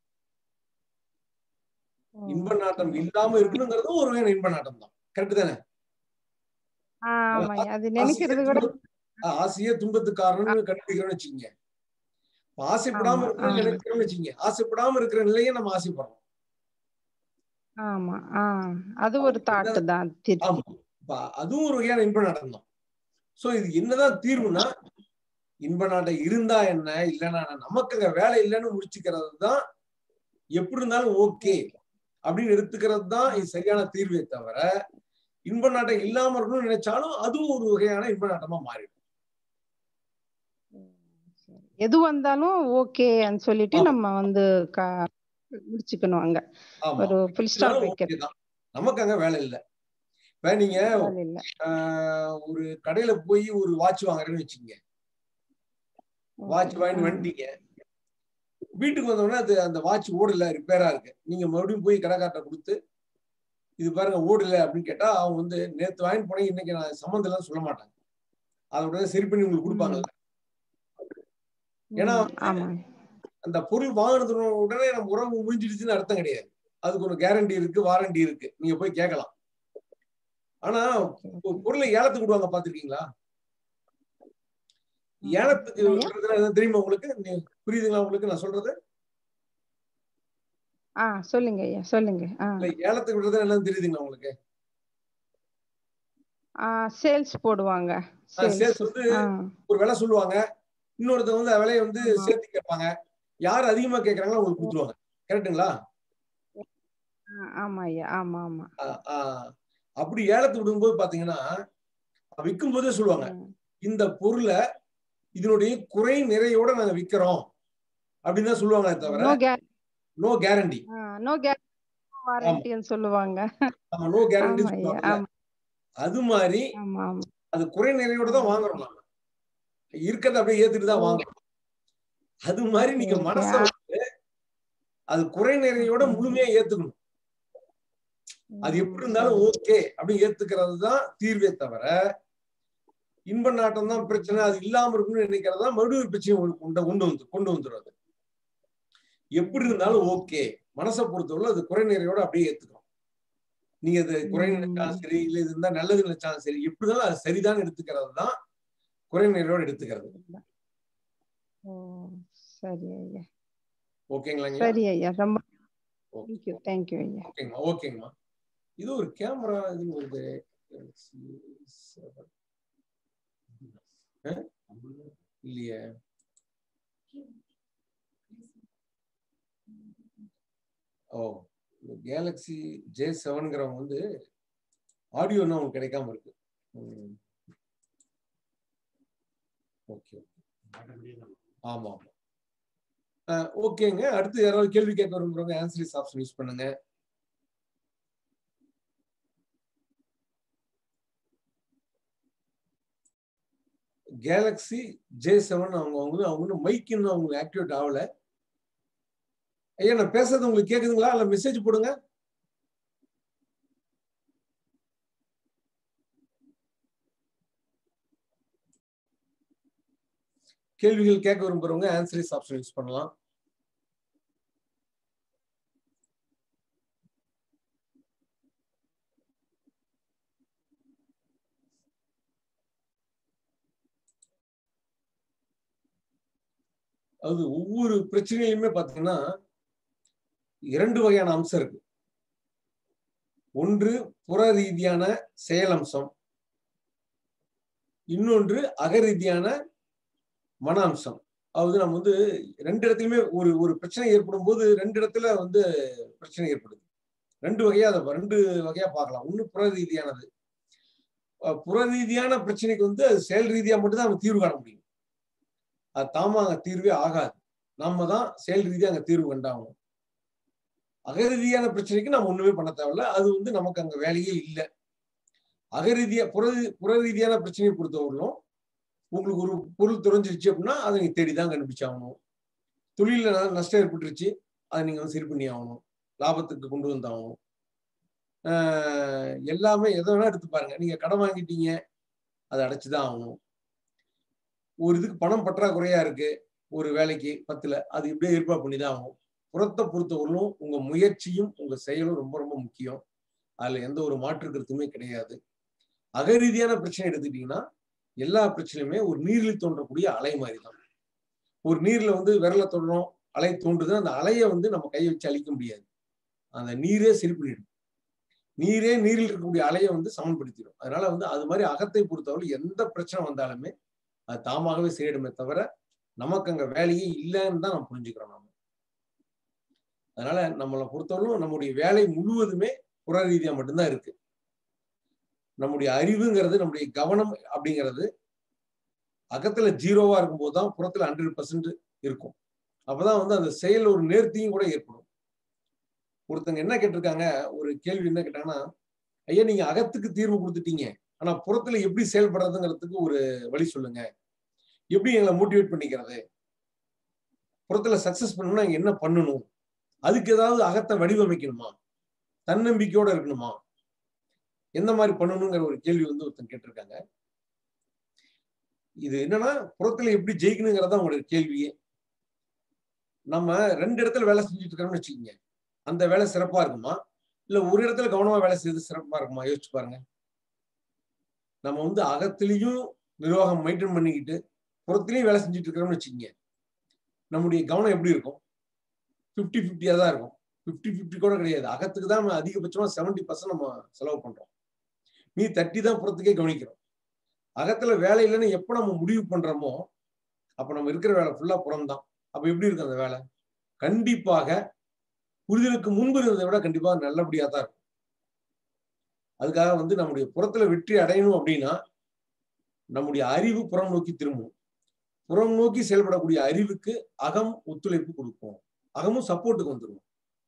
இன்ப நாட்டம் இல்லாம இருக்கணுங்கிறதும் ஒரு வகையான இன்ப நாட்டம் தான் கரெக்ட் தானே ஆமா அது ஆசையே நினைக்கிறது கூட துன்ப- ஆசையே துன்பத்துக்கு காரணம்னு கண்டுபிடிக்கிறோம்னு வச்சுக்கோங்க இப்ப ஆசைப்படாம ஆமா, இருக்கணும்னு ஆமா. நினைக்கிறோம்னு வச்சுக்கோங்க ஆசைப்படாம இருக்கிற நிலையை நம்ம ஆசைப்படுறோம் ஆமா ஆஹ் அது ஒரு தாட்டு தான் திருப்பி ஆமா இப்ப அதுவும் ஒரு வகையான இன்ப நாட்டம் தான் சோ இது என்னதான் தீர்வுனா இன்ப நாட்டம் இருந்தா என்ன இல்லைன்னா என்ன? நமக்கு அங்க வேலை இல்லைன்னு முடிச்சுக்கிறது தான் எப்படி இருந்தாலும் ஓகே அப்படின்னு எடுத்துக்கிறது தான் இது சரியான தீர்வே தவிர இன்ப நாட்டம் இல்லாம இருக்கணும்னு நினைச்சாலும் அதுவும் ஒரு வகையான இன்ப நாட்டமா மாறிடும் எது வந்தாலும் ஓகேன்னு சொல்லிட்டு ஆமா. நம்ம வந்து க- முடிச்சுக்கணும் அங்க ஆமா ஒரு ஃபுல் ஸ்டாப் இருந்தாலும் வைக்கிறது okay தான் நமக்கு அங்க வேலை இல்லை இப்ப நீங்க வேலை இல்ல ஆஹ், ஒரு கடையில போய் ஒரு வாட்ச் வாங்குறேன்னு வச்சுக்கோங்க வாட்ச் வாங்கிட்டு வந்துட்டீங்க வீட்டுக்கு வந்தோடனே அது அந்த வாட்ச் ஓடல ரிப்பேரா இருக்கு நீங்க மறுபடியும் போய் கடைக்கார்ட்ட கொடுத்து இது பாருங்க ஓடல அப்படின்னு கேட்டா அவங்க வந்து நேத்து வாங்கிட்டு போனேன் இன்னைக்கு நான் சம்மந்தம் இல்லைன்னு சொல்ல மாட்டாங்க அதை உடனே சரி பண்ணி உங்களுக்கு கொடுப்பாங்கல்ல ஏன்னா ம், ஆமா அந்த பொருள் வாங்கினது உடனே நம்ம உறவு முடிஞ்சிடுச்சுன்னு அர்த்தம் கிடையாது அதுக்கு ஒரு கேரண்டி இருக்கு வாரண்டி இருக்கு நீங்க போய் கேட்கலாம் ஆனா ஒரு பொருளை ஏலத்துக்கு விடுவாங்க பாத்திருக்கீங்களா ஏலத்துக்கு ஐயா? விடுறதுன்னா என்னன்னு தெரியுமா உங்களுக்கு நீ- புரியுதுங்களா உங்களுக்கு நான் சொல்றது ஆ சொல்லுங்க ஐயா சொல்லுங்க ஆ இல்ல ஏலத்துக்கு விடுறது என்னன்னு தெரியுதுங்களா உங்களுக்கு ஆ சேல்ஸ் போடுவாங்க சேல்ஸ் சேல்ஸ் வந்து ஆ ஒரு விலை சொல்லுவாங்க இன்னொருத்தவங்க வந்து விலையை வந்து ஆமா. சேர்த்து கேட்பாங்க யார் அதிகமா கேட்கறாங்களோ அவங்களுக்கு கொடுத்துருவாங்க கரெக்ட்டுங்களா ஆ, ஆமா ஐயா ஆமா ஆமா ஆஹ் ஆஹ் அப்படி ஏலத்துக்கு விடும்போது பாத்தீங்கன்னா விற்கும் போதே சொல்லுவாங்க ம், இந்த பொருளை இதனுடைய குறை நிறையோட நாங்க விக்கிறோம் அப்படின்னு தான் சொல்லுவாங்களே தவிர no K no guarantee no K வாரண்டின்னு சொல்லுவாங்க நம்ம நோ கேரண்டி ஆமா ஐயா சொல்லுவாங்க ஆமா அது மாதிரி ஆமா ஆமா அது குறை நிறையோட தான் வாங்குறோம் நாம இருக்கிறத அப்படியே ஏத்துட்டு தான் வாங்குறோம் அது மாதிரி நீங்க Okay, மனசை ஆ. வந்து அது குறை நிறையோட ம். முழுமையா ஏத்துக்கணும் அது எப்படி இருந்தாலும் ஓகே அப்படின்னு ஏத்துக்கிறது தான் தீர்வே தவிர இன்ப நாட்டம் தான் பிரச்சனை அது இல்லாம இருக்கணும்னு நினைக்கிறது தான் மறுபடியும் ஒரு பிரச்சனை கொண்டு கொண்டு கொண்டு வந்து கொண்டு வந்துடும் அது எப்படி இருந்தாலும் ஓகே மனசை பொறுத்தவரை அது குறை நிறையோட அப்படியே ஏத்துக்கிறோம் நீங்க அது குறை ம். நினைச்சாலும் சரி இல்ல இது இருந்தா நல்லது நினைச்சாலும் சரி எப்படி இருந்தாலும் அது சரிதான் எடுத்துக்கிறது தான் குறை நிறையோட எடுத்துக்கிறது ஓ சரி ஐயா ஓகேங்களா சரி ஐயா ரொம்ப ஓகே தேங்க்யூ தேங்க்யூ ஐயா ஓகேங்கம்மா ஓகேங்கம்மா இது ஒரு கேமரா இது வருது அஹ்? இல்லையே ஓ கேலக்ஸி ஜே செவன்கிறவங்க வந்து ஆடியோ இன்னும் அவங்களுக்கு கிடைக்காம இருக்கு ஓகே ஆமா ஆமா அஹ், ஓகேங்க அடுத்து யாராவது கேள்வி கேட்க விரும்புறவங்க ஆன்சரிஸ் ஆப்ஷன் யூஸ் பண்ணுங்க கேலக்ஸி ஜே செவன் அவங்க அவங்க அவங்க இன்னும் மைக் இன்னும் அவங்களுக்கு ஆக்டிவேட் ஆகல ஐயா நான் பேசுறது உங்களுக்கு கேக்குதுங்களா இல்ல மெசேஜ் போடுங்க கேள்விகள் கேட்க விரும்புறவங்க ஆன்சரிஸ் ஆப்ஷன் யூஸ் பண்ணலாம் அதாவது ஒவ்வொரு பிரச்சனையிலுமே பாத்தீங்கன்னா இரண்டு வகையான அம்சம் இருக்கு ஒன்று புற ரீதியான செயல் அம்சம் இன்னொன்று அகரீதியான மன அம்சம் அதாவது நம்ம வந்து ரெண்டு இடத்துலயுமே ஒரு ஒரு பிரச்சனை ஏற்படும் போது ரெண்டு இடத்துல வந்து பிரச்சனை ஏற்படுது ரெண்டு வகையா அதை ரெண்டு வகையா பார்க்கலாம் ஒண்ணு புற ரீதியானது அஹ் புற ரீதியான பிரச்சனைக்கு வந்து அது செயல் ரீதியா மட்டும்தான் நம்ம தீர்வு காண முடியும் அது தாமா அங்க தீர்வே ஆகாது நம்ம தான் செயல் ரீதியா அங்க தீர்வு கண்டாகணும் அகரீதியான பிரச்சனைக்கு நம்ம ஒண்ணுமே பண்ண தேவையில்ல அது வந்து நமக்கு அங்க வேலையே இல்லை அகரீதியா புற புற ரீதியான பிரச்சனையை பொறுத்தவரையிலும் உங்களுக்கு ஒரு பொருள் துறைஞ்சிருச்சு அப்படின்னா அதை நீங்க தேடிதான் கண்டுபிடிச்சாகணும் தொழில ந- நஷ்டம் ஏற்பட்டுருச்சு அதை நீங்க வந்து சரி பண்ணி ஆகணும் லாபத்துக்கு கொண்டு வந்தாகணும் ஆஹ் எல்லாமே எதை வேணா எடுத்து பாருங்க நீங்க கடன் வாங்கிட்டீங்க அதை அடைச்சுதான் ஆகணும் ஒரு இதுக்கு பணம் பற்றாக்குறையா இருக்கு ஒரு வேலைக்கு பத்துல அது இப்படியே ஏற்பாடு பண்ணி தான் ஆகணும் புறத்தை பொறுத்தவரையிலும் உங்க முயற்சியும் உங்க செயலும் ரொம்ப ரொம்ப முக்கியம் அதுல எந்த ஒரு மாற்று கருத்துமே கிடையாது அகரீதியான பிரச்சனை எடுத்துக்கிட்டீங்கன்னா எல்லா பிரச்சனையுமே ஒரு நீரில் தோன்றக்கூடிய அலை மாதிரி தான் ஒரு நீர்ல வந்து விரல தொடரும் அலை தோன்றுது அந்த அலையை வந்து நம்ம கையை வச்சு அழிக்க முடியாது அந்த நீரே சரி பண்ணிடும் நீரே நீரில் இருக்கக்கூடிய அலையை வந்து சமன்படுத்திடும் அதனால வந்து அது மாதிரி அகத்தை பொறுத்தவரை எந்த பிரச்சனை வந்தாலுமே அது தாமாகவே சரியிடுமே தவிர நமக்கு அங்க வேலையே இல்லைன்னு தான் நம்ம புரிஞ்சுக்கிறோம் நாம அதனால நம்மளை பொறுத்தவரைக்கும் நம்முடைய வேலை முழுவதுமே புற ரீதியா மட்டும்தான் இருக்கு நம்முடைய அறிவுங்கிறது நம்முடைய கவனம் அப்படிங்கிறது அகத்துல ஜீரோவா இருக்கும்போது தான் புறத்துல ஹண்ட்ரட் பர்சன்ட் இருக்கும் அப்பதான் வந்து அந்த செயல் ஒரு நேர்த்தியும் கூட ஏற்படும் ஒருத்தங்க என்ன கேட்டிருக்காங்க ஒரு கேள்வி என்ன கேட்டாங்கன்னா ஐயா நீங்க அகத்துக்கு தீர்வு கொடுத்துட்டீங்க ஆனா புறத்துல எப்படி செயல்படுறதுங்கிறதுக்கு ஒரு வழி சொல்லுங்க எப்படி எங்களை மோட்டிவேட் பண்ணிக்கிறது புறத்துல சக்சஸ் பண்ணணும்னா இங்க என்ன பண்ணணும் அதுக்கு ஏதாவது அகத்தை வடிவமைக்கணுமா தன்னம்பிக்கையோட இருக்கணுமா எந்த மாதிரி பண்ணணுங்கிற ஒரு கேள்வி வந்து ஒருத்தன் கேட்டிருக்காங்க இது என்னன்னா புறத்துல எப்படி ஜெயிக்கணுங்கிறதா உங்களுடைய கேள்வியே நம்ம ரெண்டு இடத்துல வேலை செஞ்சுட்டு இருக்கிறோம்னு வச்சுக்கோங்க அந்த வேலை சிறப்பா இருக்குமா இல்ல ஒரு இடத்துல கவனமா வேலை செய்யறது சிறப்பா இருக்குமா யோசிச்சு பாருங்க நம்ம வந்து அகத்திலையும் நிர்வாகம் மெயின்டைன் பண்ணிக்கிட்டு புறத்திலையும் வேலை செஞ்சுட்டு இருக்கிறோம்னு வச்சுக்கோங்க நம்முடைய கவனம் எப்படி இருக்கும் ஃபிஃப்டி ஃபிஃப்டியா தான் இருக்கும் ஃபிஃப்டி ஃபிஃப்டி கூட கிடையாது அகத்துக்கு தான் நம்ம அதிகபட்சமா செவன்டி பர்சன்ட் நம்ம செலவு பண்றோம் மீ தட்டி தான் புறத்துக்கே கவனிக்கிறோம் அகத்துல வேலை இல்லைன்னு எப்ப நம்ம முடிவு பண்றோமோ அப்ப நம்ம இருக்கிற வேலை ஃபுல்லா புறம் தான் அப்ப எப்படி இருக்கு அந்த வேலை கண்டிப்பாக புரிதலுக்கு முன்பு இருந்ததை விட கண்டிப்பாக நல்லபடியா தான் இருக்கும் அதுக்காக வந்து நம்முடைய புறத்துல வெற்றி அடையணும் அப்படின்னா நம்முடைய அறிவு புறம் நோக்கி திரும்பும் புறம் நோக்கி செயல்படக்கூடிய அறிவுக்கு அகம் ஒத்துழைப்பு கொடுக்கும் அகமும் சப்போர்ட்டுக்கு வந்துடும்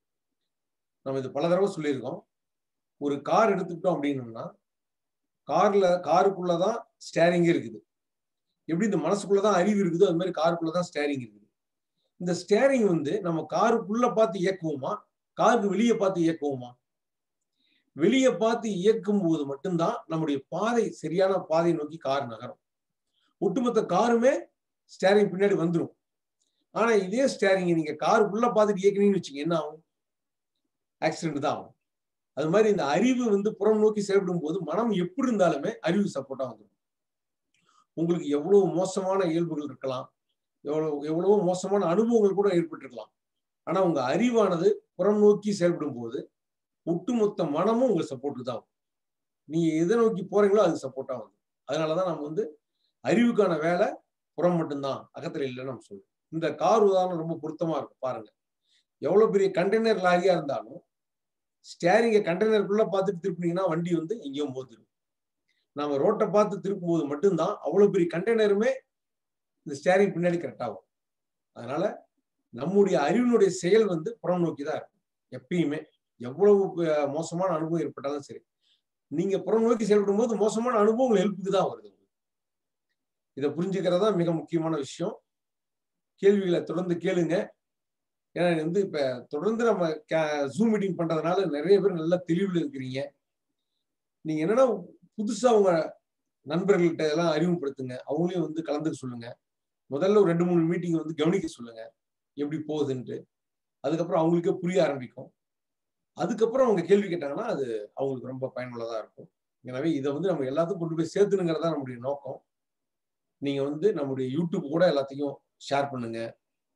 நம்ம இது பல தடவை சொல்லியிருக்கோம் ஒரு கார் எடுத்துக்கிட்டோம் அப்படின்னோம்னா கார்ல காருக்குள்ளதான் ஸ்டேரிங்கே இருக்குது எப்படி இந்த மனசுக்குள்ளதான் அறிவு இருக்குதோ அது மாதிரி காருக்குள்ளதான் ஸ்டேரிங் இருக்குது இந்த ஸ்டேரிங் வந்து நம்ம காருக்குள்ள பார்த்து இயக்குவோமா காருக்கு வெளியே பார்த்து இயக்குவோமா வெளியே பார்த்து இயக்கும் போது மட்டும்தான் நம்முடைய பாதை சரியான பாதையை நோக்கி கார் நகரும் ஒட்டுமொத்த காருமே ஸ்டேரிங் பின்னாடி வந்துடும் ஆனா இதே ஸ்டேரிங் நீங்க காருக்குள்ள பார்த்துட்டு இயக்குனீங்கன்னு வச்சுங்க என்ன ஆகும் ஆக்சிடென்ட் தான் ஆகும் அது மாதிரி இந்த அறிவு வந்து புறம் நோக்கி செயல்படும் போது மனம் எப்படி இருந்தாலுமே அறிவு சப்போர்ட்டா வந்துடும் உங்களுக்கு எவ்வளவு மோசமான இயல்புகள் இருக்கலாம் எவ்வளவு எவ்வளவோ மோசமான அனுபவங்கள் கூட ஏற்பட்டிருக்கலாம் ஆனா உங்க அறிவானது புறம் நோக்கி செயல்படும் போது ஒட்டுமொத்த மனமும் உங்களுக்கு சப்போர்ட்டு தான் ஆகும். நீங்க எதை நோக்கி போறீங்களோ அது சப்போர்ட்டா வந்து அதனாலதான் நம்ம வந்து அறிவுக்கான வேலை புறம் மட்டும்தான் அகத்துல இல்லைன்னு நம்ம சொல்றோம் இந்த கார் உதாரணம் ரொம்ப பொருத்தமா இருக்கும் பாருங்க எவ்வளவு பெரிய கண்டெய்னர் லாரியா இருந்தாலும் ஸ்டேரிங்க கண்டெய்னருக்குள்ள பார்த்துட்டு திருப்பினீங்கன்னா வண்டி வந்து எங்கேயோ மோதிடும் நாம ரோட்டை பார்த்து திருப்பும் போது மட்டும்தான் அவ்வளவு பெரிய கண்டெய்னருமே இந்த ஸ்டேரிங் பின்னாடி கரெக்ட் ஆகும் அதனால நம்முடைய அறிவினுடைய செயல் வந்து புறம் நோக்கி தான் இருக்கும் எப்பயுமே எவ்வளவு ப- மோசமான அனுபவம் ஏற்பட்டாலும் சரி நீங்க புறம் நோக்கி செயல்படும் போது மோசமான அனுபவம் உங்களுக்கு ஹெல்ப்புக்கு தான் வருது உங்களுக்கு. இதை புரிஞ்சுக்கிறது தான் மிக முக்கியமான விஷயம் கேள்விகளை தொடர்ந்து கேளுங்க ஏன்னா இது வந்து இப்ப தொடர்ந்து நம்ம ஜூம் மீட்டிங் பண்றதுனால நிறைய பேர் நல்ல தெளிவுல இருக்கிறீங்க நீங்க என்னன்னா புதுசா உங்க நண்பர்கள்ட்ட எல்லாம் அறிமுகப்படுத்துங்க அவங்களையும் வந்து கலந்துக்க சொல்லுங்க முதல்ல ஒரு ரெண்டு மூணு மீட்டிங் வந்து கவனிக்க சொல்லுங்க எப்படி போகுதுன்ட்டு அதுக்கப்புறம் அவங்களுக்கே புரிய ஆரம்பிக்கும் அதுக்கப்புறம் அவங்க கேள்வி கேட்டாங்கன்னா அது அவங்களுக்கு ரொம்ப பயனுள்ளதா இருக்கும் எனவே இதை வந்து நம்ம எல்லாத்துக்கும் கொண்டு போய் சேர்த்துனுங்கிறதா நம்முடைய நோக்கம் நீங்க வந்து நம்முடைய யூடியூப் கூட எல்லாத்தையும் ஷேர் பண்ணுங்க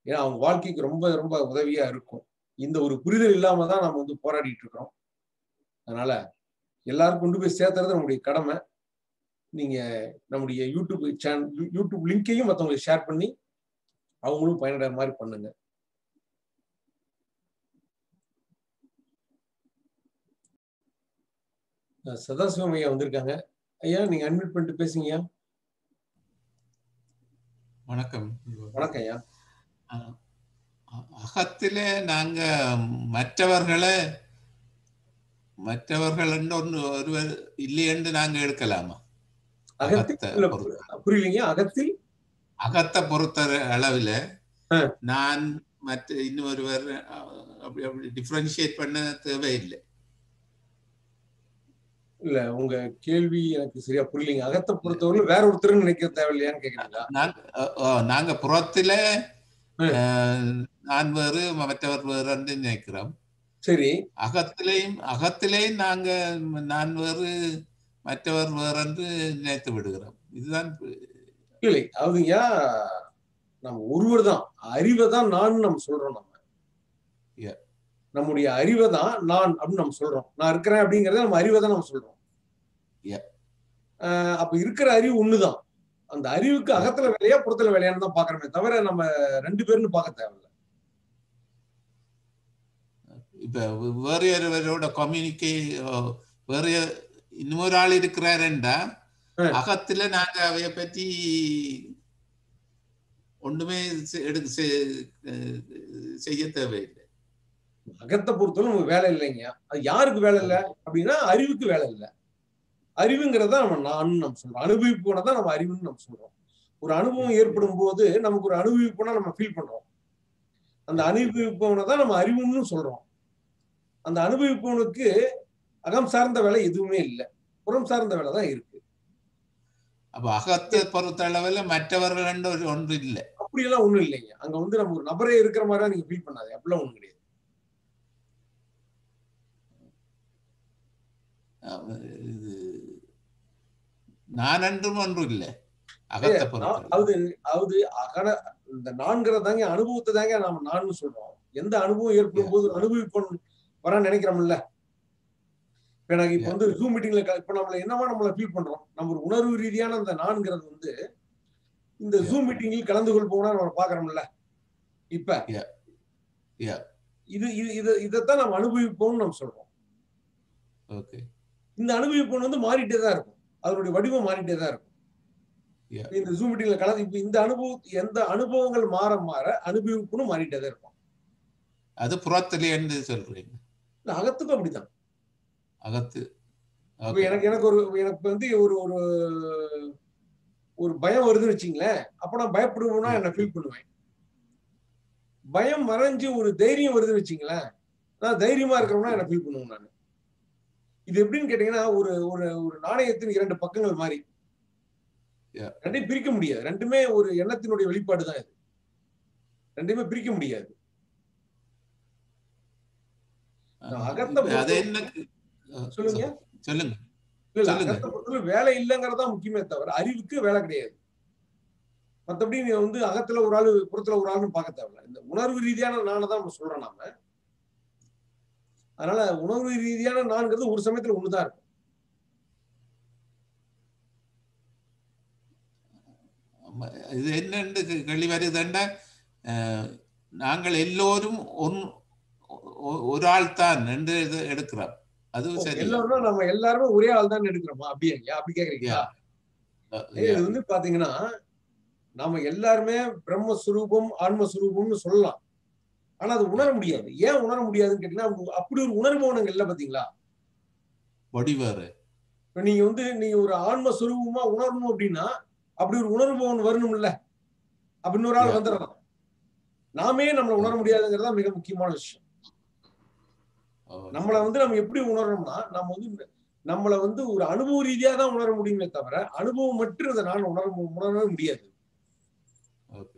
ஏன்னா அவங்க வாழ்க்கைக்கு ரொம்ப ரொம்ப உதவியா இருக்கும் இந்த ஒரு புரிதல் இல்லாம தான் நம்ம வந்து போராடிட்டு இருக்கிறோம் அதனால எல்லாரும் கொண்டு போய் சேர்த்துறது நம்முடைய கடமை நீங்க நம்முடைய யூடியூப் சேனல் யூடியூப் லிங்கையும் மற்றவங்களுக்கு ஷேர் பண்ணி அவங்களும் பயனடைற மாதிரி பண்ணுங்க அஹ் சதாசிவம் ஐயா வந்திருக்காங்க ஐயா நீங்க அட்மிட் பண்ணிட்டு பேசுங்க ஐயா வணக்கம் வணக்கம் ஐயா அஹ் அகத்திலே நாங்க மற்றவர்களை மற்றவர்கள் என்று ஒன்று ஒருவர் இல்லை என்று நாங்க எடுக்கலாமா அகத்தில் அகத்தை இல்ல, பொறுத்த- புரியலீங்க அகத்தில் அகத்தை பொறுத்த அளவுல ஆ. நான் மற்ற இன்னொருவர் அஹ், அப்படி அப்படி டிஃபரன்ஷியேட் பண்ண தேவையில்லை இல்ல உங்க கேள்வி எனக்கு சரியா புரியலீங்க அகத்தை பொறுத்தவரை வேற ஒருத்தர் நினைக்க தேவையில்லையான்னு கேக்குறீங்களா நாங்க அஹ், அஹ், நாங்க புறத்தில ஆ. அஹ், நான் வேறு மற்றவர் வேறு என்று நினைக்கிறோம் சரி அகத்திலேயும் அகத்திலேயும் நாங்க நான் வேறு மற்றவர் வேறு என்று நினைத்து விடுகிறோம் இதுதான் இல்லை அதுங்கய்யா நம்ம ஒருவர் தான் அறிவை தான் நான் நம்ம சொல்றோம் நம்ம Yeah. நம்முடைய அறிவை தான் நான் அப்படின்னு நம்ம சொல்றோம் நான் இருக்கிறேன் அப்படிங்கறத நம்ம அறிவை தான் நம்ம சொல்றோம் Yeah. ஆஹ் அப்ப இருக்கிற அறிவு ஒண்ணுதான் அந்த அறிவுக்கு அகத்துல வேலையா புறத்துல வேலையான்னு தான் பாக்குறோமே தவிர நம்ம ரெண்டு பேர்னு பார்க்க தேவையில்ல இப்ப வேறு ஒருவரோட கம்யூனிகே வேறு இன்னொரு ஆள் இருக்கிறாருண்டா ஆ. அகத்துல நாங்க அவைய பற்றி ஒண்ணுமே செ- எடுக்க செ- அஹ் செய்ய தேவையில்லை அகத்தை பொறுத்தவரை நமக்கு வேலை இல்லைங்க அது யாருக்கு வேலை இல்லை அப்படின்னா அறிவுக்கு வேலை இல்லை அறிவுங்கிறத நம்ம நான் நம்ம சொல்றோம் அனுபவிப்புனா தான் நம்ம அறிவுன்னு நம்ம சொல்றோம் ஒரு அனுபவம் ஏற்படும் போது நமக்கு ஒரு அனுபவிப்புனா நம்ம ஃபீல் பண்றோம் அந்த அனுபவிப்பவனை தான் நம்ம அறிவுன்னு சொல்றோம் அந்த அனுபவிப்பவனுக்கு அகம் சார்ந்த வேலை எதுவுமே இல்லை புறம் சார்ந்த வேலை தான் இருக்கு அப்ப அகத்தை பொறுத்த அளவுல மற்றவர்கள் என்று ஒரு ஒன்று இல்லை அப்படியெல்லாம் ஒண்ணும் இல்லைங்க அங்க வந்து நம்ம ஒரு நபரே இருக்கிற மாதிரி நீங்க ஃபீல் பண்ணாது அப்படிலாம் ஒண்ணும் கிடையாது அஹ் இது நான் என்றும் ஒன்று இல்லை அகத்தை நான் பொறுத்த அது அது அகன இந்த நான்கிறதாங்க அனுபவத்தை தாங்க நாம நான் சொல்றோம் எந்த அனுபவம் ஏற்படும் போது அனுபவிப்போம் வர நினைக்கிறோம்ல இப்ப எனக்கு இப்ப வந்து ஜூம் மீட்டிங்ல இப்ப நம்மள என்னவா நம்மள ஃபீல் பண்றோம் நம்ம ஒரு உணர்வு ரீதியான அந்த நான்கிறது வந்து இந்த Yeah. ஜூம் மீட்டிங்கில் கலந்து கொள்போனா நம்ம பாக்குறோம்ல இப்ப Yeah. Yeah. இது இது இது இதைத்தான் நம்ம அனுபவிப்போம்னு நம்ம சொல்றோம் ஓகே இந்த அனுபவிப்போம் வந்து மாறிட்டே தான் இருக்கும் அதனுடைய வடிவம் மாறிட்டே தான் இருக்கும் Yeah. இந்த ஜூம் மீட்டிங்ல கலந்து இப்ப இந்த அனுபவம் எந்த அனுபவங்கள் மாற மாற அனுபவிப்புன்னு மாறிட்டே தான் இருக்கும் அது புறத்திலே என்று சொல்றீங்க இல்ல அகத்துக்கும் அப்படிதான் அகத்து இப்ப Okay. எனக்கு எனக்கு ஒரு எனக்கு வந்து ஒரு ஒரு ஒரு பயம் வருதுன்னு வச்சுங்களேன் அப்ப நான் பயப்படுவேன்னா என்ன ஃபீல் பண்ணுவேன் பயம் மறைஞ்சு ஒரு தைரியம் வருதுன்னு வச்சுங்களேன் நான் தைரியமா இருக்கிறோம்னா என்ன ஃபீல் பண்ணுவேன் நான் இது எப்படின்னு கேட்டீங்கன்னா ஒரு ஒரு ஒரு நாணயத்தின் இரண்டு பக்கங்கள் மாதிரி Yeah. ரெண்டையும் பிரிக்க முடியாது ரெண்டுமே ஒரு எண்ணத்தினுடைய வெளிப்பாடு தான் இது ரெண்டுமே பிரிக்க முடியாது அஹ் அகத்தை இப்ப அது பொறுத்த- என்ன அஹ் சொல்லுங்க. சொல்லுங்க இல்ல, இல்ல சொல்லுங்க. அகத்தை பொறுத்தவரை வேலை இல்லைங்கிறதா முக்கியமே தவிர அறிவுக்கு வேலை கிடையாது மத்தபடி நீ வந்து அகத்துல ஒரு ஆளு புறத்துல ஒரு ஆளுன்னு பார்க்க தேவையில்ல இந்த உணர்வு ரீதியான நானை தான் நம்ம சொல்றோம் நாம அதனால உணர்வு ரீதியான நான்கிறது ஒரு சமயத்துல ஒண்ணுதான் இருக்கும் ஆமா, இது என்னன்னு கே- கேள்வி வருதுன்னா அஹ், நாங்கள் எல்லோரும் ஒன் ஒ- ஒரு ஆள் தான் என்று இது எடுக்கிறோம் அது சரி எல்லாருமே நம்ம எல்லாருமே ஒரே ஆள் தான் எடுக்கிறோமா அப்படியே ஐயா? அப்படி கேக்குறீங்களா அஹ், ஏய், இது வந்து பாத்தீங்கன்னா நாம எல்லாருமே பிரம்மஸ்வரூபம் ஆன்மஸ்வரூபம்னு சொல்லலாம் ஆனா அது உணர முடியாது ஏன் உணர முடியாதுன்னு கேட்டீங்கன்னா அவங்க அப்படி ஒரு உணர்வு உனக்கு இல்ல பாத்தீங்களா வடிவேறு இப்ப நீங்க வந்து நீங்க ஒரு ஆன்ம சுரூபமா உணரணும் அப்படின்னா அப்படி ஒரு உணர்வு ஒன்று வரணும்ல அப்படின்னு ஒரு ஆள் Yeah. வந்துடலாம் நாமே நம்மளை உணர முடியாதுங்கிறது தான் மிக முக்கியமான விஷயம் நம்மளை வந்து நம்ம எப்படி உணரணும்னா நம்ம வந்து நம்மளை வந்து ஒரு அனுபவ ரீதியா தான் உணர முடியுமே தவிர அனுபவம் மட்டும் இதை நான் உணர உணரவே முடியாது ஓகே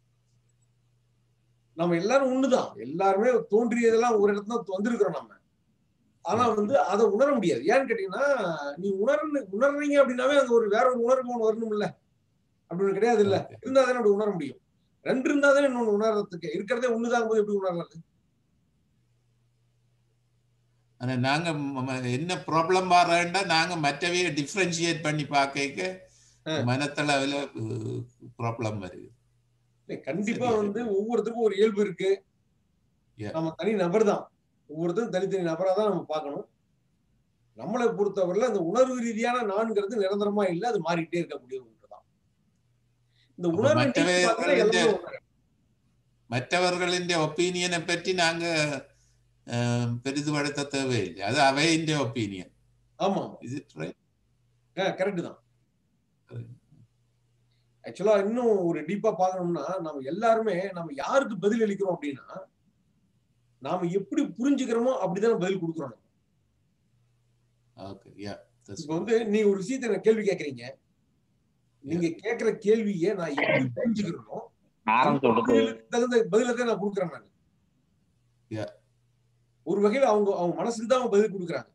நம்ம எல்லாரும் ஒண்ணுதான் எல்லாருமே தோன்றியதெல்லாம் ஒரு இடத்துல தான் வந்திருக்கிறோம் நம்ம ஆனா வந்து அதை உணர முடியாது ஏன்னு கேட்டீங்கன்னா நீ உணர்ந்து உணர்றீங்க அப்படின்னாவே அங்க ஒரு வேற ஒரு உணர்வு ஒன்று வரணும்ல அப்படி ஒண்ணு கிடையாது இல்ல Okay. இருந்தா தானே அப்படி உணர முடியும் ரெண்டு இருந்தா தானே இன்னொன்னு உணர்றதுக்கு இருக்கிறதே ஒண்ணுதான் போது எப்படி உணர்றது ஆனா நாங்க ம- ம- என்ன ப்ராப்ளம் வர்றேன்டா நாங்க மற்றவைய டிஃபரன்ஷியேட் பண்ணி பார்க்க ஆ. மனத்தளவுல ப்ராப்ளம் வருது இல்ல, கண்டிப்பா சரி. வந்து ஒவ்வொருத்தருக்கும் ஒரு இயல்பு இருக்கு Yeah. நம்ம தனி நபர் தான் ஒவ்வொருத்தரும் தனித்தனி நபரா தான் நம்ம பார்க்கணும் நம்மளை பொறுத்தவரையில அந்த உணர்வு ரீதியான நான்கிறது நிரந்தரமா இல்லை அது மாறிட்டே இருக்கக்கூடிய ஒன்றுதான் இந்த அப்ப உணர்வு மற்றவை நீக்கி பார்த்தீங்கன்னா இந்த- எல்லாமே ஒண்ணு. மற்றவர்களின் ஒப்பீனியனை பற்றி நாங்க அஹ், பெரிதுபடுத்த தேவையில்லை அது அவையின் ஒப்பீனியன் ஆமா இது ரைட் கரெக்ட் தான் ஆக்சுவலா இன்னும் ஒரு டீப்பா பார்க்கணும்னா நம்ம எல்லாருமே நம்ம யாருக்கு பதில் அளிக்கிறோம் அப்படின்னா நாம எப்படி புரிஞ்சுக்கிறோமோ அப்படிதான் பதில் கொடுக்குறோம் நம்ம. ஓகே யா இப்ப வந்து நீ ஒரு விஷயத்தை எனக்கு கேள்வி கேக்குறீங்க நீங்க கேக்குற கேள்வியை நான் எப்படி புரிஞ்சுக்கிறனோ ஆரம்பிச்சு அந்த விடுது பதிலுக்கு தகுந்த பதில தான் நான் கொடுக்குறேன் நான் Yeah. ஒரு வகையில அவங்க அவங்க மனசுக்கு தான் அவங்க பதில் கொடுக்குறாங்க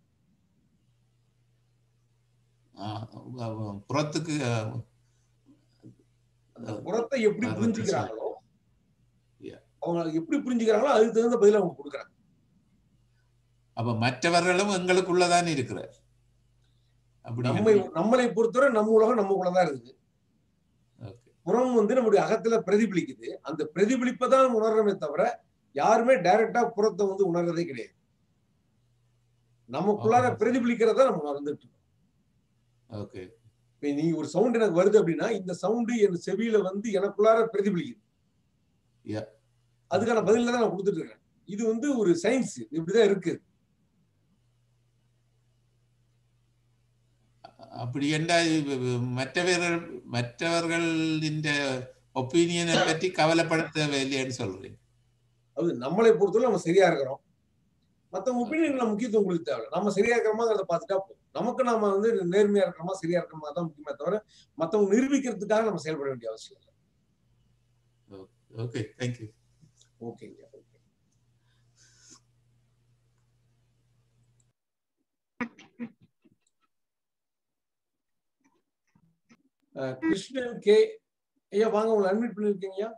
புறத்துக்கு அஹ், அந்த புறத்தை எப்படி அதான் புரிஞ்சுக்கிறாங்களோ Yeah. அவங்க எப்படி புரிஞ்சுக்கிறாங்களோ அதுக்கு தகுந்த பதில அவங்க கொடுக்குறாங்க அப்ப மற்றவர்களும் எங்களுக்குள்ளதான் இருக்கிறார் அப்படி நம்மை நம்மளை பொறுத்தவரை நம்ம உலகம் நமக்குள்ளதான் இருக்குது ஓகே புறம் வந்து நம்முடைய அகத்துல பிரதிபலிக்குது அந்த பிரதிபலிப்பை தான் நம்ம உணர்றோமே தவிர யாருமே டைரக்டா புறத்தை வந்து உணர்றதே கிடையாது நமக்குள்ளார ஆமா. பிரதிபலிக்கிறத நம்ம உணர்ந்துட்டு இருக்கோம் ஓகே இப்ப நீ ஒரு சவுண்ட் எனக்கு வருது அப்படின்னா இந்த சவுண்டு என் செவியில வந்து எனக்குள்ளார பிரதிபலிக்குது Yeah. அதுக்கான பதில தான் நான் கொடுத்துட்டு இருக்கேன் இது வந்து ஒரு சயின்ஸ் இப்படிதான் இருக்கு அப்படி என்றால் மற்றவர்கள் மற்றவர்களின் ஒப்பீனியனை பற்றி கவலைப்பட தேவையில்லைன்னு சொல்றீங்க அது நம்மளை பொறுத்தவரை நம்ம சரியா இருக்கிறோம் மத்தவங்க ஒப்பீனியன்ல முக்கியத்துவம் கொடுக்க தேவை நம்ம சரியா இருக்கிறோமாங்கிறத பார்த்துட்டா போதும் நமக்கு நாம வந்து நேர்மையா இருக்கிறோமா சரியா இருக்கிறோமா தான் முக்கியமே தவிர மத்தவங்க நிரூபிக்கிறதுக்காக நம்ம செயல்பட வேண்டிய அவசியம் இல்லை ஓகே தேங்க்யூ ஓகேங்க ஓகே அஹ், கிருஷ்ணன் கே ஐயா வாங்க உங்களை அட்மிட் பண்ணிருக்கீங்கய்யா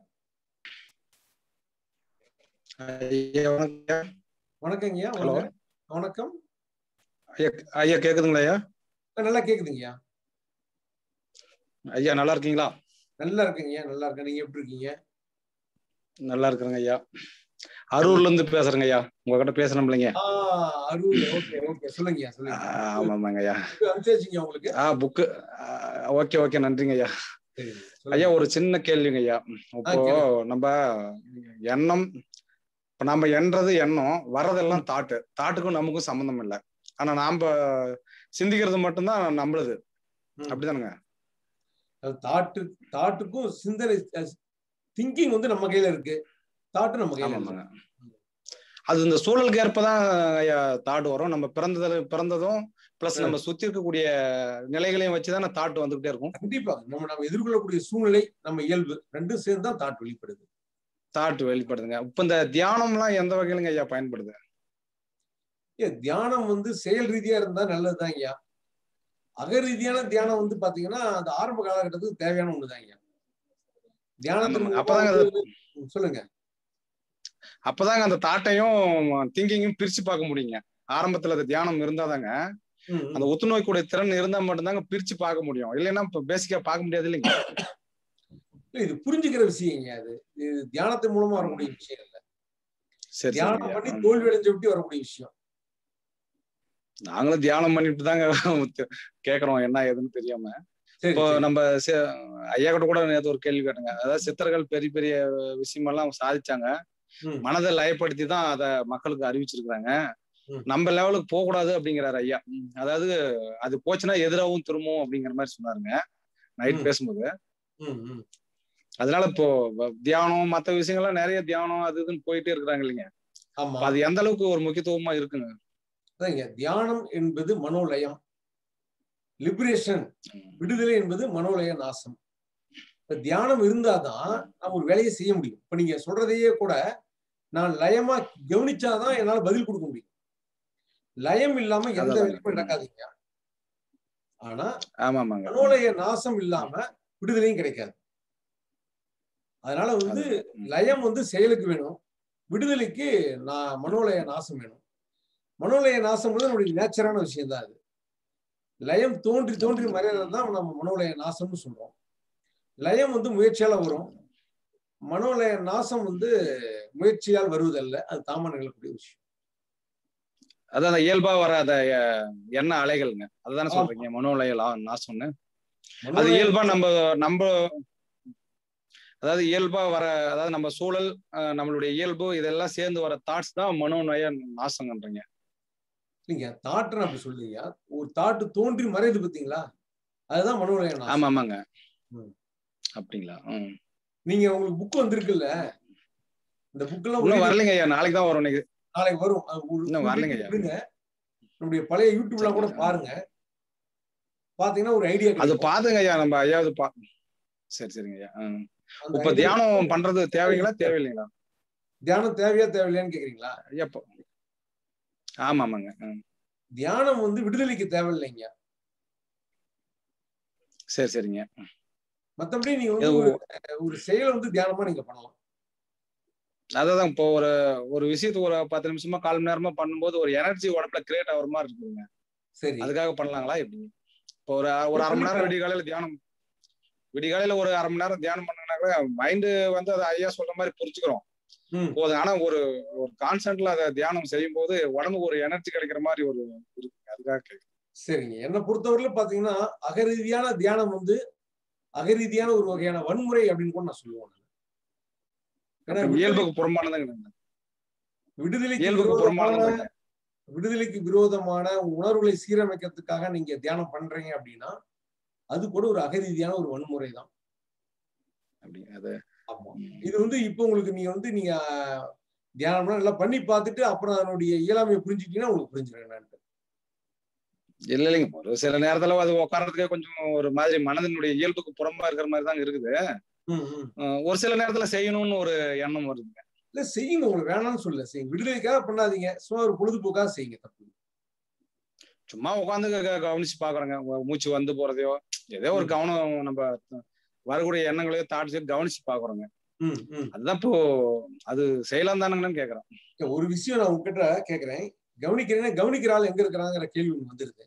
ஐயா வணக்கம் வணக்கங்கய்யா ஹலோ வாங்க வணக்கம் ஐயா ஐயா கேக்குதுங்களா ஐயா அஹ், நல்லா கேக்குதுங்கய்யா ஐயா நல்லா இருக்கீங்களா நல்லா இருக்கேங்கய்யா நல்லா இருக்கேன் நீங்க எப்படி இருக்கீங்க நல்லா இருக்கிறேங்க ஐயா அரூர்ல இருந்து பேசுறேங்க ஐயா உங்ககிட்ட பேசணும் இல்லைங்க ஆ அருள் ஓகே ஓகே சொல்லுங்கய்யா சொல்லுங்க ஆமா ஆமாங்க ஐயா அனுப்பிச்சாச்சுங்க உங்களுக்கு ஆ புக்கு ஓகே ஓகே நன்றிங்க ஐயா சரி ஐயா ஒரு சின்ன கேள்விங்க ஐயா இப்போ கேளுங்க. நம்ம எண்ணம் இப்ப நம்ம எண்றது எண்ணம் வர்றதெல்லாம் தாட்டு தாட்டுக்கும் நமக்கும் சம்மந்தம் இல்லை ஆனா நாம சிந்திக்கிறது மட்டும்தான் நம்மளுது ம். அப்படிதானுங்க அது தாட்டு தாட்டுக்கும் சிந்தனை திங்கிங் வந்து நம்ம கையில இருக்கு தாட்டு நம்ம கையில ஆமா இருக்கு ஆமாங்க அது இந்த சூழலுக்கு ஏற்பதான் ஐயா தாட் வரும் நம்ம பிறந்தது பிறந்ததும் பிளஸ் நம்ம சுத்தி இருக்கக்கூடிய நிலைகளையும் வச்சுதான் தாட் வந்துகிட்டே இருக்கும் கண்டிப்பா நம்ம நம்ம எதிர்கொள்ளக்கூடிய சூழ்நிலை நம்ம இயல்பு ரெண்டும் சேர்ந்து தான் தாட் வெளிப்படுது தாட் வெளிப்படுதுங்க இப்ப இந்த தியானம்லாம் எந்த வகையிலுங்க ஐயா பயன்படுது ஏ தியானம் வந்து செயல் ரீதியா இருந்தா நல்லதுதான் ஐயா அக ரீதியான தியானம் வந்து பாத்தீங்கன்னா அந்த ஆரம்ப காலகட்டத்துக்கு தேவையான ஒண்ணுதான் ஐயா தியானத்துக்கு ஆமாங்க. மூலமா அப்பதாங்க அது- வந்து- ம், சொல்லுங்க அப்பதாங்க அந்த தாட்டையும் திங்கிங்கும் பிரிச்சு பார்க்க முடியுங்க ஆரம்பத்துல அது தியானம் இருந்தாதாங்க ம், ம். அந்த உத்துநோய்க்கூடிய திறன் இருந்தா மட்டும்தாங்க பிரிச்சு பார்க்க முடியும் இல்லைன்னா இப்ப பேசிக்கா பார்க்க முடியாது இல்லைங்க இல்ல, இது புரிஞ்சுக்கிற விஷயங்க அது இது தியானத்தின் மூலமா வரக்கூடிய விஷயம் இல்ல சரி தியானம் சரிங்க பண்ணி ஐயா. தோல்வி அடைஞ்ச விட்டு வரக்கூடிய விஷயம் நாங்களும் தியானம் பண்ணிட்டு தாங்க கேக்குறோம் என்ன ஏதுன்னு தெரியாம சரி இப்போ சரி. நம்ம சி- ஐயா கிட்ட கூட நேற்று ஒரு கேள்வி கேட்டுங்க அதாவது சித்தர்கள் பெரிய பெரிய விஷயமெல்லாம் சாதிச்சாங்க ம். மனதை லயப்படுத்தி தான் அதை மக்களுக்கு அறிவிச்சிருக்கிறாங்க ம். நம்ம லெவலுக்கு போக கூடாது அப்படிங்கிறாரு ஐயா ம். அதாவது அது போச்சுன்னா எதிராகவும் திரும்பும் அப்படிங்கிற மாதிரி சொன்னாருங்க நைட் ம். பேசும்போது ம், ம். அதனால இப்போ வ- தியானம் மத்த விஷயங்கள்லாம் நிறைய தியானம் அது இதுன்னு போயிட்டே இருக்கிறாங்க இல்லைங்க ஆமா அப்ப அது எந்த அளவுக்கு ஒரு முக்கியத்துவமா இருக்குங்க அதாங்க தியானம் என்பது மனோலயம் லிபரேஷன் விடுதலை என்பது மனோலய நாசம் இப்ப தியானம் இருந்தாதான் நம்ம ஒரு வேலையை செய்ய முடியும் இப்ப நீங்க சொல்றதையே கூட நான் லயமா கவனிச்சாதான் என்னால பதில் கொடுக்க முடியும் லயம் இல்லாம எந்த அதான் வேலையுமே நடக்காதீங்க ஆனா ஆமா ஆமாங்க மனோலய நாசம் இல்லாம விடுதலையும் கிடைக்காது அதனால வந்து அது ம். லயம் வந்து செயலுக்கு வேணும் விடுதலைக்கு நான் மனோலய நாசம் வேணும் மனோலய நாசம் வந்து நம்மளுடைய நேச்சரான விஷயம் தான் அது லயம் தோன்றி தோன்றி மறையிறது தான் நம்ம மனோலய நாசம்னு சொல்றோம் லயம் வந்து முயற்சியால வரும் மனோலய நாசம் வந்து முயற்சியால் வருவதல்ல அது தாமா நிகழக்கூடிய விஷயம் அதான் அந்த இயல்பா வர அந்த அஹ், எண்ண அலைகள்ங்க அதுதானே ஆமா. சொல்றீங்க மனோலயல் நாசம்னு அது மனோலய இயல்பா நம்ம நம்ம அதாவது இயல்பா வர அதாவது நம்ம சூழல் அஹ், நம்மளுடைய இயல்பு இதெல்லாம் சேர்ந்து வர தாட்ஸ் தான் மனோநய நாசங்கன்றீங்க நீங்க தாட்டு அப்படி சொல்றீங்க ஒரு தாட்டு தோன்றி மறையுது பாத்தீங்களா அதுதான் மனோலய நாசம் ஆமா ஆமாங்க ம். அப்படிங்களா ம். நீங்க உங்களுக்கு புக் வந்திருக்குல்ல இந்த புக் எல்லாம் இன்னும் ஒரு வரலைங்க ஐயா நாளைக்கு தான் வரும் இன்னைக்கு நாளைக்கு வரும் அது ஒரு- இன்னும் ஒரு வரலைங்க வீட்டுக்கு ஐயா. விடுங்க நம்முடைய பழைய யூடியூப்லாம் கூட சரிங்க. பாருங்க பாத்தீங்கன்னா ஒரு ஐடியா அது பாத்துங்க ஐயா நம்ம ஐயாவது பா சரி சரிங்க ஐயா ம். இப்ப தியானம் பண்றது தேவைங்களா தேவையில்லைங்களா தியானம் தேவையா தேவையில்லையான்னு கேக்குறீங்களா ஐயா இப்போ ஆமா ஆமாங்க ம். தியானம் வந்து விடுதலைக்கு தேவையில்லைங்க சரி சரிங்க மத்தபடி நீங்க வந்து இது ஒரு ஒரு செயலை வந்து தியானமா நீங்க பண்ணலாம் அதான் இப்போ ஒரு ஒரு விஷயத்துக்கு ஒரு பத்து நிமிஷமா கால் மணி நேரமா பண்ணும்போது ஒரு எனர்ஜி உடம்புல கிரியேட் ஆகுற மாதிரி இருக்குங்க சரி அதுக்காக பண்ணலாங்களா எப்படி இப்போ ஒரு ஒரு அரை மணி நேரம் விடிய காலையில தியானம் விடிய காலையில ஒரு அரை மணி நேரம் தியானம் பண்ணாங்க மைண்டு வந்து அதை ஐயா சொல்ற மாதிரி புரிஞ்சுக்கிறோம் ம். போதும் ஆனா ஒரு ஒரு கான்ஸ்டன்ட்ல அதை தியானம் செய்யும் போது உடம்புக்கு ஒரு எனர்ஜி கிடைக்கிற மாதிரி ஒரு இருக்கு அதுக்காக கேக்குறேன். சரிங்க என்னை பொறுத்தவரையில பாத்தீங்கன்னா அகரீதியான தியானம் வந்து அகரீதியான ஒரு வகையான வன்முறை அப்படின்னு கூட நான் சொல்லுவேன் ஏன்னா அப்ப விடுதலை- இயல்புக்கு புறம்பானதுங்க விடுதலைக்கு இயல்புக்கு விரோதமான புறம்பானதுங்க விடுதலைக்கு விரோதமான உணர்வுகளை சீரமைக்கிறதுக்காக நீங்க தியானம் பண்றீங்க அப்படின்னா அது கூட ஒரு அகரீதியான ஒரு வன்முறை தான் அப்படி அது ஆமா இது வந்து இப்போ உங்களுக்கு நீங்க வந்து நீங்க தியானம்லாம் நல்லா பண்ணி பார்த்துட்டு அப்புறம் அதனுடைய இயலாமையை புரிஞ்சுக்கிட்டீங்கன்னா உங்களுக்கு புரிஞ்சிடும் என்னன்ட்டு இல்ல இல்லைங்க ஒரு சில நேரத்துல அது உட்கார்றதுக்கே கொஞ்சம் ஒரு மாதிரி மனதினுடைய இயல்புக்கு புறம்பா இருக்கிற மாதிரி தாங்க இருக்குது ம், ம். அஹ் ஒரு சில நேரத்துல செய்யணும்னு ஒரு எண்ணம் வருதுங்க இல்ல செய்யுங்க உங்களுக்கு வேணாம்னு சொல்லல செய்யுங்க விடுதலைக்காக பண்ணாதீங்க சும்மா ஒரு பொழுதுபோக்காக செய்யுங்க தப்பு இல்லை. சும்மா உட்காந்து கவனிச்சு பாக்குறேங்க உ- மூச்சு வந்து போறதையோ ஏதோ ஒரு ம். கவனம் நம்ம வரக்கூடிய எண்ணங்களையோ தாட்ஸையோ கவனிச்சு பாக்குறோங்க ம், ம். அதுதான் இப்போ அது செய்யலாம் தானுங்கன்னு கேக்குறேன் இல்ல, ஒரு விஷயம் நான் உங்ககிட்ட கேக்குறேன் கவனிக்கிறேன்னா கவனிக்கிற ஆள் எங்க இருக்கிறாங்கிற கேள்வி ஒண்ணு வந்துருது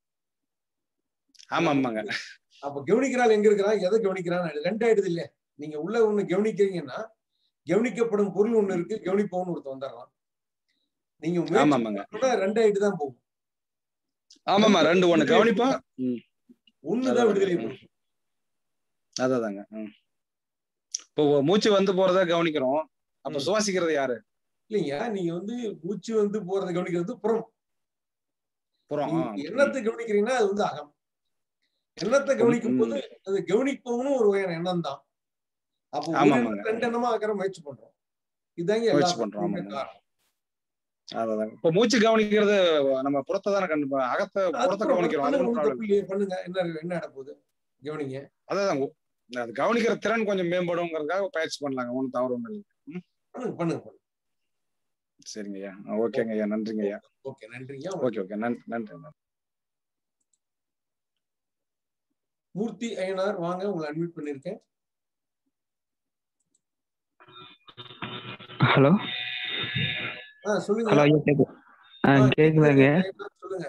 ஆமா ஆமாங்க அப்ப கவனிக்கிற ஆள் எங்க இருக்கிறான் எதை கவனிக்கிறான் ரெண்டு ஆயிடுது இல்ல நீங்க உள்ள ஒண்ணு கவனிக்கிறீங்கன்னா கவனிக்கப்படும் பொருள் ஒண்ணு இருக்கு கவனிப்பவன் ஒருத்தன் வந்துடுறான் நீங்க ஆமா முயற்சி ஆமாங்க பண்ணா ரெண்டு ஆயிட்டு தான் போகும் ஆமாமா ரெண்டு ஒண்ணு கவனிப்பா ம் ஒண்ணுதான் விடுதலை கொடுக்கும் அதாதாங்க ம். இப்போ மூச்சு வந்து போறத கவனிக்கிறோம் அப்ப ம். சுவாசிக்கிறது யாரு இல்லைங்க நீங்க வந்து மூச்சு வந்து போறதை கவனிக்கிறது புறம் புறம் ஆ, நீங்க எண்ணத்தை கவனிக்கிறீங்கன்னா அது வந்து அகம் எண்ணத்தை கவனிக்கும் போது அது கவனிப்பவனும் ஒரு வகையான எண்ணம் தான் அப்போ ஒரு ஆமா, எண்ணத்தை ஆமாங்க. ரெண்டு எண்ணமா ஆக்கிற முயற்சி பண்றோம் இதாங்க எல்லா முயற்சி பண்றோம், பிரச்சனைக்கும் ஆமாங்க. காரணம் அதாதாங்க இப்போ மூச்சு கவனிக்கிறது நம்ம புறத்தை தானே கண்டு அகத்தை அது புறத்தை அப்புறம் கவனிக்கிறோம் அது பண்ணுங்க, ஒன்றும் ஒண்ணும் ப்ராப்ளம் தப்பு இல்லையே பண்ணுங்க என்ன என்ன நட போகுது கவனிங்க அதான் அது கவனிக்கிற திறன் கொஞ்சம் மேம்படுங்கிறதுக்காக பயிற்சி பண்ணலாங்க ஒன்றும் தவறு ஒன்றும் இல்லை பண்ணுங்க பண்ணுங்க பண்ணுங்க சரிங்க ஐயா ஓகேங்க ஐயா நன்றிங்க ஐயா ஓகே நன்றிங்க ஓகே ஓகே நன்றி நன்றி நன்றி. மூர்த்தி ஐயனார் வாங்க உங்களை அட்மிட் பண்ணிருக்கேன் ஹலோ ஆ சொல்லுங்க ஹலோ ஐயா கேக்கு ஆ ஆ, கேக்குதாங்க ஐயனார், சொல்லுங்க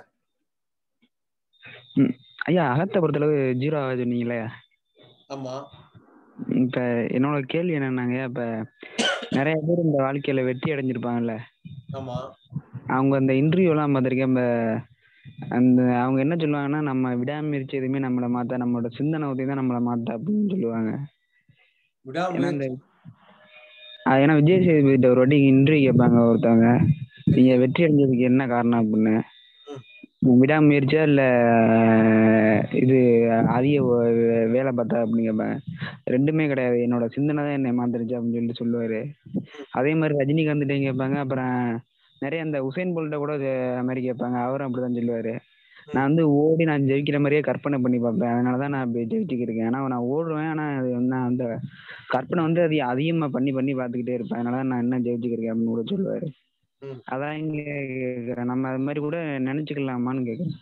ஐயா அகத்தை பொறுத்தளவு ஜீரோ ஆகுது சொன்னீங்களே ஆமா இப்ப என்னோட கேள்வி என்னன்னாங்க இப்ப நிறைய பேர் இந்த வாழ்க்கையில வெற்றி அடைஞ்சிருப்பாங்கல்ல ஆமா அவங்க அந்த இன்டர்வியூ எல்லாம் பார்த்திருக்கேன் இந்த அந்த அவங்க என்ன சொல்லுவாங்கன்னா நம்ம விடாமுயற்சி எதுவுமே நம்மளை மாத்தா நம்மளோட சிந்தனை ஊத்தி தான் நம்மளை மாத்தா அப்படின்னு சொல்லுவாங்க ஏன்னா இந்த விடாமுயற்சி ஆ, ஏன்னா விஜய் சேதுபதிட்ட ஒரு வாட்டி இன்டர்வியூ கேட்பாங்க ஒருத்தவங்க நீங்க வெற்றி அடைஞ்சதுக்கு என்ன காரணம் அப்படின்னு விடாமுயற்சியா இல்ல இது அதிக வே- வேலை பார்த்தா அப்படின்னு கேட்பாங்க ரெண்டுமே கிடையாது என்னோட சிந்தனை தான் என்னை மாத்திருச்சு அப்படின்னு சொல்லிட்டு சொல்லுவாரு அதே மாதிரி ரஜினிகாந்த்டையும் கேட்பாங்க அப்புறம் நிறைய அந்த உசேன் போல்ட்ட கூட இது மாதிரி கேட்பாங்க அவரும் அப்படிதான் சொல்லுவாரு நான் வந்து ஓடி நான் ஜெயிக்கிற மாதிரியே கற்பனை பண்ணி பார்ப்பேன் அதனால தான் நான் இப்படி ஜெயிச்சுக்கிட்டு இருக்கேன் ஆனா நான் ஓடுவேன் ஆனா அது வந்து நான் அந்த கற்பனை வந்து அது அதிகமா பண்ணி பண்ணி பார்த்துக்கிட்டே இருப்பேன் அதனால தான் நான் என்ன ஜெயிச்சுக்கிட்டு இருக்கேன் அப்படின்னு கூட சொல்லுவாரு ம். அதான் இங்க கேக்குறேன் நம்ம அது மாதிரி கூட நினைச்சுக்கலாமான்னு கேக்குறேன்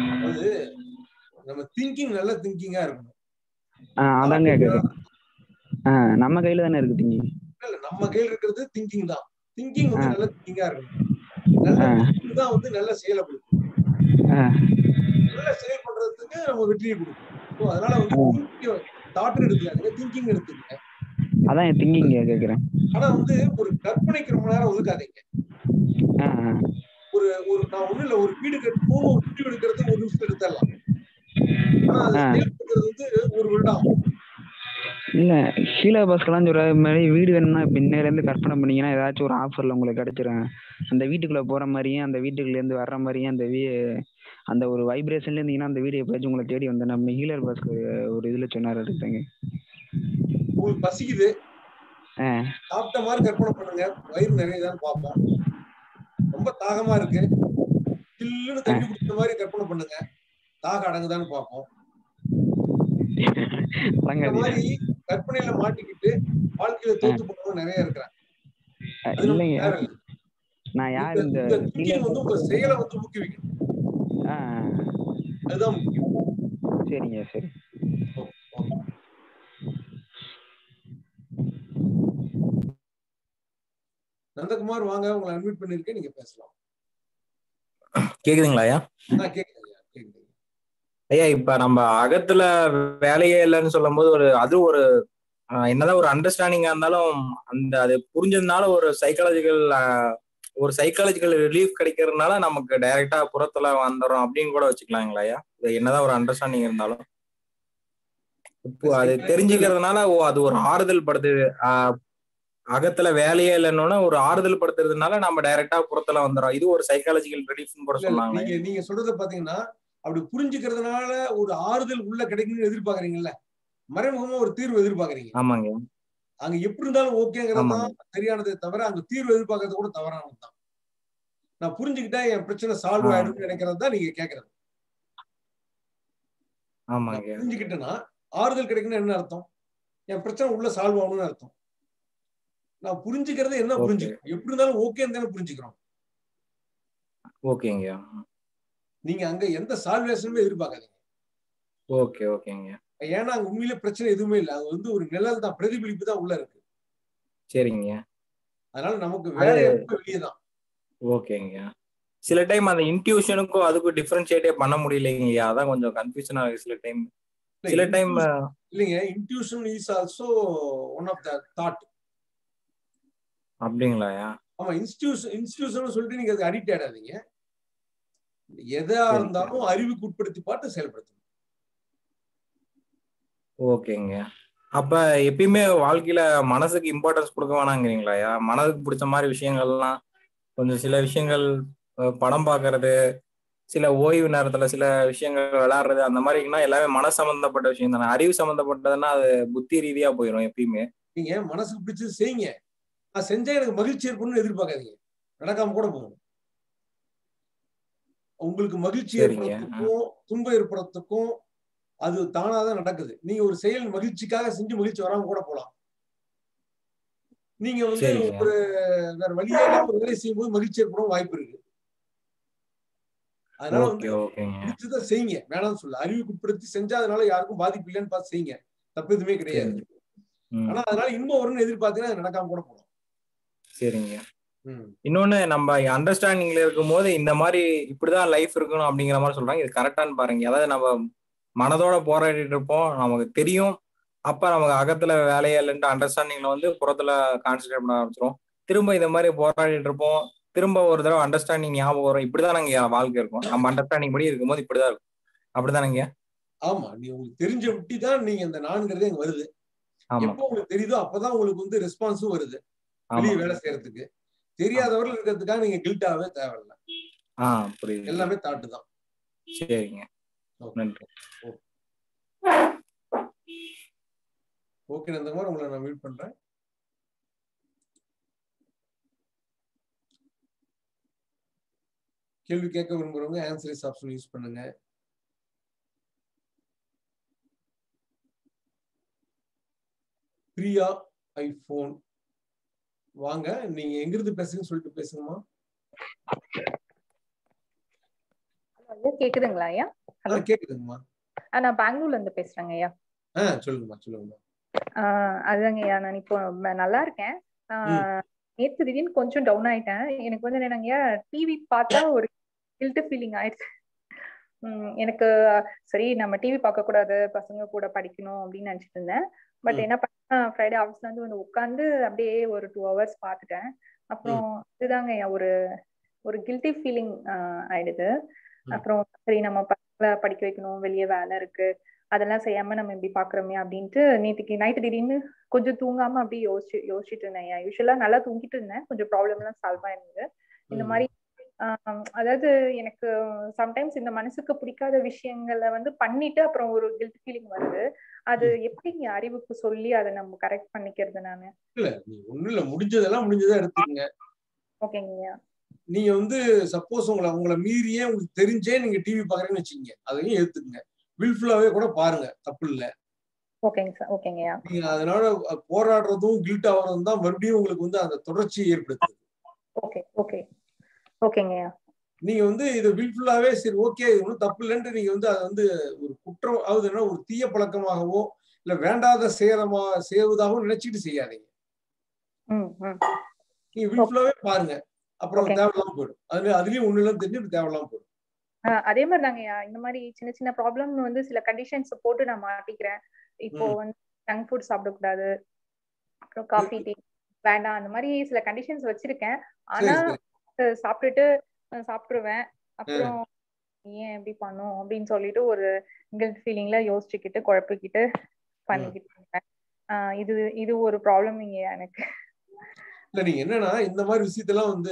அது நம்ம திங்கிங் நல்ல திங்கிங்கா இருக்கணும் ஆஹ் அதான் கேக்குறேன் ஆ நம்ம கையில தானே இருக்கு திங்கிங் இல்ல நம்ம கையில் இருக்கிறது திங்கிங் தான் திங்கிங் வந்து ஆ. நல்ல திங்கிங்கா இருக்கணும் நல்ல ஆ. thinking தான் வந்து நல்ல செயலை கொடுக்கும் ஆ நல்ல செயல் பண்றதுக்கு நம்ம வெற்றியை கொடுக்கும் ஸோ அதனால வந்து தாட்னு எடுத்துக்காதீங்க திங்கிங் எடுத்துக்கங்க அதான் திங்கிங் கேக்குறேன் ஆனா வந்து ஒரு கற்பனைக்கு ரொம்ப நேரம் ஒதுக்காதீங்க ஆ ஆ. ஒரு ஒரு நான் ஒண்ணும் இல்ல ஒரு வீடு கட்டணும் ஒரு முடிவு எடுக்கிறது ஒரு நிமிஷம் எடுத்துடலாம் ஆனா அது ஆ. செயல்படுறது வந்து ஒரு வருடம் ஆகும். இல்ல ஷீலா பாஸ்கர்லாம் சொல்ற மாதிரி வீடு வேணும்னா இப்ப இன்னையில இருந்து கற்பனை பண்ணீங்கன்னா ஏதாச்சும் ஒரு ஆஃபர்ல உங்களுக்கு கிடைச்சிரும் அந்த வீட்டுக்குள்ள போற மாதிரியும் அந்த வீட்டுக்குள்ள இருந்து வர்ற மாதிரியும் அந்த வீ அந்த ஒரு வைப்ரேஷன்ல இருந்தீங்கன்னா அந்த வீடு எப்பயாச்சும் உங்களை தேடி வந்து நம்ம ஹீலர் பாஸ்கர் ஒரு இதுல சொன்னாரு எடுத்தாங்க உங்களுக்கு பசிக்குது ஆ சாப்பிட்ட மாதிரி கற்பனை பண்ணுங்க வயிறு நிறையதான்னு பார்ப்போம் ரொம்ப தாகமா இருக்கு சில்லுன்னு தண்ணி குடிச்ச மாதிரி கற்பனை பண்ணுங்க தாகம் அடங்குதான்னு பார்ப்போம் இந்த வழங்காதீங்க மாதிரி கற்பனையில மாட்டிக்கிட்டு வாழ்க்கையில தோத்து போனவங்க நிறைய இருக்கிறாங்க அது நமக்கு இல்லைங்க தேவையில்லை நான் யார் இந்த இந்த இந்த ஹீலர் thinking வந்து உங்க செயலை வந்து ஊக்குவிக்கணும் ஆ ஆ. அதுதான் முக்கியம் சரிங்க சரி நந்தகுமார் வாங்க உங்களை அட்மிட் பண்ணிருக்கேன் நீங்க பேசலாம் கேக்குதுங்களா ஐயா நான் கேக்குறேன் கேக்குது ஐயா இப்ப நம்ம அகத்துல வேலையே இல்லைன்னு சொல்லும் போது ஒரு அது ஒரு ஆஹ், என்னதான் ஒரு அண்டர்ஸ்டாண்டிங்கா இருந்தாலும் அந்த அது புரிஞ்சதுனால ஒரு சைக்காலஜிக்கல் ஒரு சைக்காலஜிக்கல் ரிலீஃப் கிடைக்கிறதுனால நமக்கு டைரக்டா புறத்துல வந்துடும் அப்படின்னு கூட வச்சுக்கலாங்களா ஐயா இது என்னதான் ஒரு அண்டர்ஸ்டாண்டிங் இருந்தாலும் இப்போ அது தெரிஞ்சுக்கிறதுனால ஓ அது ஒரு ஆறுதல் படுத்துது ஆஹ், அகத்துல வேலையே இல்லைன்னு ஒரு ஆறுதல் படுத்துறதுனால நம்ம டைரக்டா புறத்துல வந்துடும் இது ஒரு சைக்காலஜிக்கல் ரிலீஃப்னு கூட இல்ல, இல்ல, சொன்னாங்க நீங்க நீங்க சொல்றத பாத்தீங்கன்னா அப்படி புரிஞ்சுக்கிறதுனால ஒரு ஆறுதல் உள்ள கிடைக்கும்னு எதிர்பார்க்கறீங்கல்ல மறைமுகமா ஒரு தீர்வு எதிர்பார்க்கறீங்க ஆமாங்க அங்க எப்படி இருந்தாலும் ஓகேங்கிறது ஆமாங்க. தான் சரியானதே தவிர அங்க தீர்வு எதிர்பார்க்கறது கூட தவறானது தான் நான் புரிஞ்சுக்கிட்டா என் பிரச்சனை சால்வ் ஆ. ஆயிடும்னு நினைக்கிறது தான் நீங்க கேக்குறது ஆமாங்க புரிஞ்சுக்கிட்டேன்னா ஆறுதல் கிடைக்கும்னு என்ன அர்த்தம் என் பிரச்சனை உள்ள சால்வ் ஆகணும்னு அர்த்தம் நான் புரிஞ்சுக்கிறது என்ன Okay. புரிஞ்சுக்கிறோம் எப்படி இருந்தாலும் ஓகேன்னு தானே புரிஞ்சுக்கிறோம் ஓகேங்க நீங்க அங்க எந்த சால்வேஷனுமே எதிர்பார்க்காதீங்க ஓகே ஓகேங்க ஏன்னா அங்க உண்மையிலே பிரச்சனை எதுவுமே இல்லை அது வந்து ஒரு நிழல் தான் பிரதிபலிப்பு தான் உள்ள இருக்கு சரிங்க அதனால நமக்கு அது- வேலை வெளியே தான் ஓகேங்க சில டைம் அந்த இன்ட்யூஷனுக்கும் அதுக்கும் டிஃபரன்ஷியேட்டே பண்ண முடியலைங்கய்யா அதான் கொஞ்சம் கன்ஃபியூஷன் ஆகுது சில டைம் சில டைம் இல்லைங்க intuition is also one of the thought அப்படிங்களாயா ஆமா இன்ஸ்டியூஷன் இன்ஸ்டியூஷன் சொல்லிட்டு நீங்க அதுக்கு அடிக்ட் ஆயிடாதீங்க எதா சரி. இருந்தாலும் அறிவுக்கு உட்படுத்தி பார்த்து செயல்படுத்தணும் ஓகேங்க அப்ப எப்பயுமே வாழ்க்கையில மனசுக்கு இம்பார்ட்டன்ஸ் கொடுக்க வேணாங்கிறீங்களாயா மனதுக்கு பிடிச்ச மாதிரி விஷயங்கள்லாம் கொஞ்சம் சில விஷயங்கள் அஹ், படம் பார்க்கறது சில ஓய்வு நேரத்துல சில விஷயங்கள் விளையாடுறது அந்த மாதிரினா எல்லாமே மன சம்பந்தப்பட்ட விஷயம் தானே அறிவு சம்பந்தப்பட்டதுன்னா அது புத்தி ரீதியா போயிடும் எப்பயுமே நீங்க மனசுக்கு பிடிச்சது செய்யுங்க அது செஞ்சா எனக்கு மகிழ்ச்சி ஏற்படணும்னு எதிர்பார்க்காதீங்க நடக்காம கூட போகணும் உங்களுக்கு மகிழ்ச்சி சரிங்க. ஏற்படுறதுக்கும் துன்பம் ஏற்படுறதுக்கும் அது தானாதான் நடக்குது நீங்க ஒரு செயல் மகிழ்ச்சிக்காக செஞ்சு மகிழ்ச்சி வராம கூட போலாம் நீங்க வந்து சரிங்க. ஒரு வேற வழியே இல்லாம ஒரு வேலை செய்யும்போது மகிழ்ச்சி ஏற்படும் வாய்ப்பு இருக்கு அதனால வந்து ஓகே ஓகேங்க பிடிச்சதை செய்யுங்க வேணாம்னு சொல்ல அறிவுக்கு உட்படுத்தி செஞ்சா அதனால யாருக்கும் பாதிப்பு இல்லைன்னு பார்த்து செய்யுங்க தப்பு எதுவுமே கிடையாது ம், ஆனா அதனால இன்பம் வரும்னு எதிர்பார்த்தீங்கன்னா அது நடக்காம கூட போகலாம் சரிங்க ம். இன்னொன்னு நம்ம அண்டர்ஸ்டாண்டிங்ல இருக்கும்போது இந்த மாதிரி இப்படிதான் லைஃப் இருக்கணும் அப்படிங்கிற மாதிரி சொல்றாங்க இது கரெக்டான்னு பாருங்க அதாவது நம்ம மனதோட போராடிட்டு இருப்போம் நமக்கு தெரியும் அப்ப நமக்கு அகத்துல வேலையே இல்லைன்ட்டு அண்டர்ஸ்டாண்டிங்ல வந்து புறத்துல கான்சென்ட்ரேட் பண்ண ஆரம்பிச்சிரும் திரும்ப இந்த மாதிரி போராடிட்டு இருப்போம் திரும்ப ஒரு தடவை அண்டர்ஸ்டாண்டிங் ஞாபகம் வரும் இப்படிதான் நாங்க வாழ்க்கை இருக்கும் நம்ம அண்டர்ஸ்டாண்டிங் படி இருக்கும்போது இப்படிதான் இருக்கும் அப்படிதானங்க ஆமா நீ உங்களுக்கு தெரிஞ்ச விட்டி தான் நீங்க இந்த நான்கிறது அங்க வருது ஆமா எப்போ உங்களுக்கு தெரியுதோ அப்பதான் உங்களுக்கு வந்து ரெஸ்பான்ஸும் வருது வெளியே ஆமா வேலை செய்யறதுக்கு தெரியாதவர்கள் இருக்கிறதுக்காக நீங்க கில்ட்டாவே தேவையில்லை ஆ புரியுது எல்லாமே தாட்டு தான் சரிங்க நன்றி ஓகே நந்தகுமார் உங்களை நான் மீட் பண்றேன் கேள்வி கேட்க விரும்புறவங்க ஆன்சரிஸ் ஆப்ஷன் யூஸ் பண்ணுங்க பிரியா ஐபோன் வாங்க நீங்க எங்கிருந்து பேசுறீங்கன்னு சொல்லிட்டு பேசுங்கம்மா ஐயா கேக்குதுங்களா ஐயா ஆ கேக்குதுங்கம்மா ஆ, நான் பெங்களூர்ல இருந்து பேசுறேங்க ஐயா ஆ சொல்லுங்கம்மா சொல்லுங்கம்மா ஆஹ் அதுதாங்கய்யா நான் இப்போ ம- நல்லா இருக்கேன் ஆஹ் நேத்து திடீர்னு கொஞ்சம் டவுன் ஆயிட்டேன் எனக்கு வந்து என்னங்கய்யா டிவி பார்த்தா ஒரு கில்ட் ஃபீலிங் ஆயிடுச்சு உம் எனக்கு சரி நம்ம டிவி பார்க்க கூடாது பசங்க கூட படிக்கணும் அப்படின்னு நினைச்சிட்டு இருந்தேன் பட் ம். என்ன பண்ணேன் ஃப்ரைடே ஆஃபீஸ்ல இருந்து வந்து உட்காந்து அப்படியே ஒரு டூ ஹவர்ஸ் பார்த்துட்டேன் அப்புறம் இதுதாங்கய்யா ஒரு ஒரு கில்ட்டி ஃபீலிங் ஆயிடுது ம். அப்புறம் சரி நம்ம பசங்களை படிக்க வைக்கணும் வெளியே வேலை இருக்கு அதெல்லாம் செய்யாம நம்ம இப்படி பாக்குறோமே அப்படின்ட்டு நேற்றுக்கு நைட்டு திடீர்னு கொஞ்சம் தூங்காம அப்படியே யோசிச்சு யோசிச்சுட்டு இருந்தேன் யூஸ்வலா நல்லா தூங்கிட்டு இருந்தேன் கொஞ்சம் ப்ராப்ளம் எல்லாம் சால்வ் ஆயிருந்தது இந்த ம். மாதிரி ஆஹ் அதாவது எனக்கு சம்டைம்ஸ் இந்த மனசுக்கு பிடிக்காத விஷயங்களை வந்து பண்ணிட்டு அப்புறம் ஒரு கில்ட் ஃபீலிங் வருது அது எப்படி அறிவுக்கு சொல்லி அதை நம்ம கரெக்ட் பண்ணிக்கிறது நானு இல்ல நீ ஒண்ணும் இல்ல முடிஞ்சதெல்லாம் முடிஞ்சதா எடுத்துக்கங்க ஓகேங்கய்யா நீங்க வந்து சப்போஸ் உங்களை உங்களை மீறியே உங்களுக்கு தெரிஞ்சே நீங்க டிவி பாக்குறீங்கன்னு வச்சுக்கோங்க அதையும் எடுத்துக்கங்க வில்ஃபுல்லாவே கூட பாருங்க தப்பு இல்ல ஓகேங்க சார் ஓகேங்கய்யா நீங்க அதனால போராடுறதும் கில்ட் ஆகுறதும் தான் மறுபடியும் உங்களுக்கு வந்து அந்த தொடர்ச்சியை ஏற்படுத்துது ஓகே ஓகே ஓகேங்கய்யா நீங்க வந்து இது வில்ஃபுல்லாவே சரி ஓகே இது ஒன்றும் தப்பு இல்லைன்ட்டு நீங்க வந்து அதை வந்து ஒரு குற்றம் ஆகுதுன்னா ஒரு தீய பழக்கமாகவோ இல்ல வேண்டாத சேரமா செய்வதாகவும் நினைச்சிட்டு செய்யாதீங்க ம் ம் நீங்க வில்ஃபுல்லாவே பாருங்க அப்புறம் Okay. தேவையில்லாம போயிடும் அதுல அதுலயும் ஒண்ணு இல்லைன்னு தெரிஞ்சு இப்ப தேவையில்லாம போயிடும் ஆஹ் அதே மாதிரி தாங்கய்யா இந்த மாதிரி சின்ன சின்ன ப்ராப்ளம் வந்து சில கண்டிஷன்ஸ் போட்டு நான் மாட்டிக்கிறேன் இப்போ ம். வந்து ஜங்க் ஃபுட் சாப்பிடக்கூடாது அப்புறம் காஃபி டீ வேண்டாம் அந்த மாதிரி சில கண்டிஷன்ஸ் வச்சிருக்கேன் ஆனா சரி. அஹ் சாப்பிட்டுட்டு அஹ் சாப்பிட்டுருவேன் அப்புறம் ஏன் எப்படி பண்ணும் அப்படின்னு சொல்லிட்டு ஒரு கில்ட் ஃபீலிங்ல யோசிச்சுக்கிட்டு குழப்பிக்கிட்டு பண்ணிக்கிட்டு இருக்கேன் ஆஹ் இது இது ஒரு ப்ராப்ளம் இங்க எனக்கு இல்ல நீங்க என்னன்னா இந்த மாதிரி விஷயத்தெல்லாம் வந்து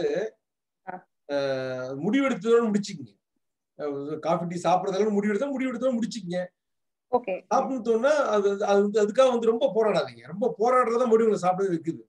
அஹ், முடிவெடுத்ததோட முடிச்சுக்கங்க காஃபி டீ சாப்பிடறதெல்லாம் முடிவெடுத்தா முடிவெடுத்தோட முடிச்சுக்கங்க ஓகே சாப்பிட்டோம்னா அது அது வந்து அதுக்காக வந்து ரொம்ப போராடாதீங்க ரொம்ப போராடுறதா முடிவுல சாப்பிட வைக்குது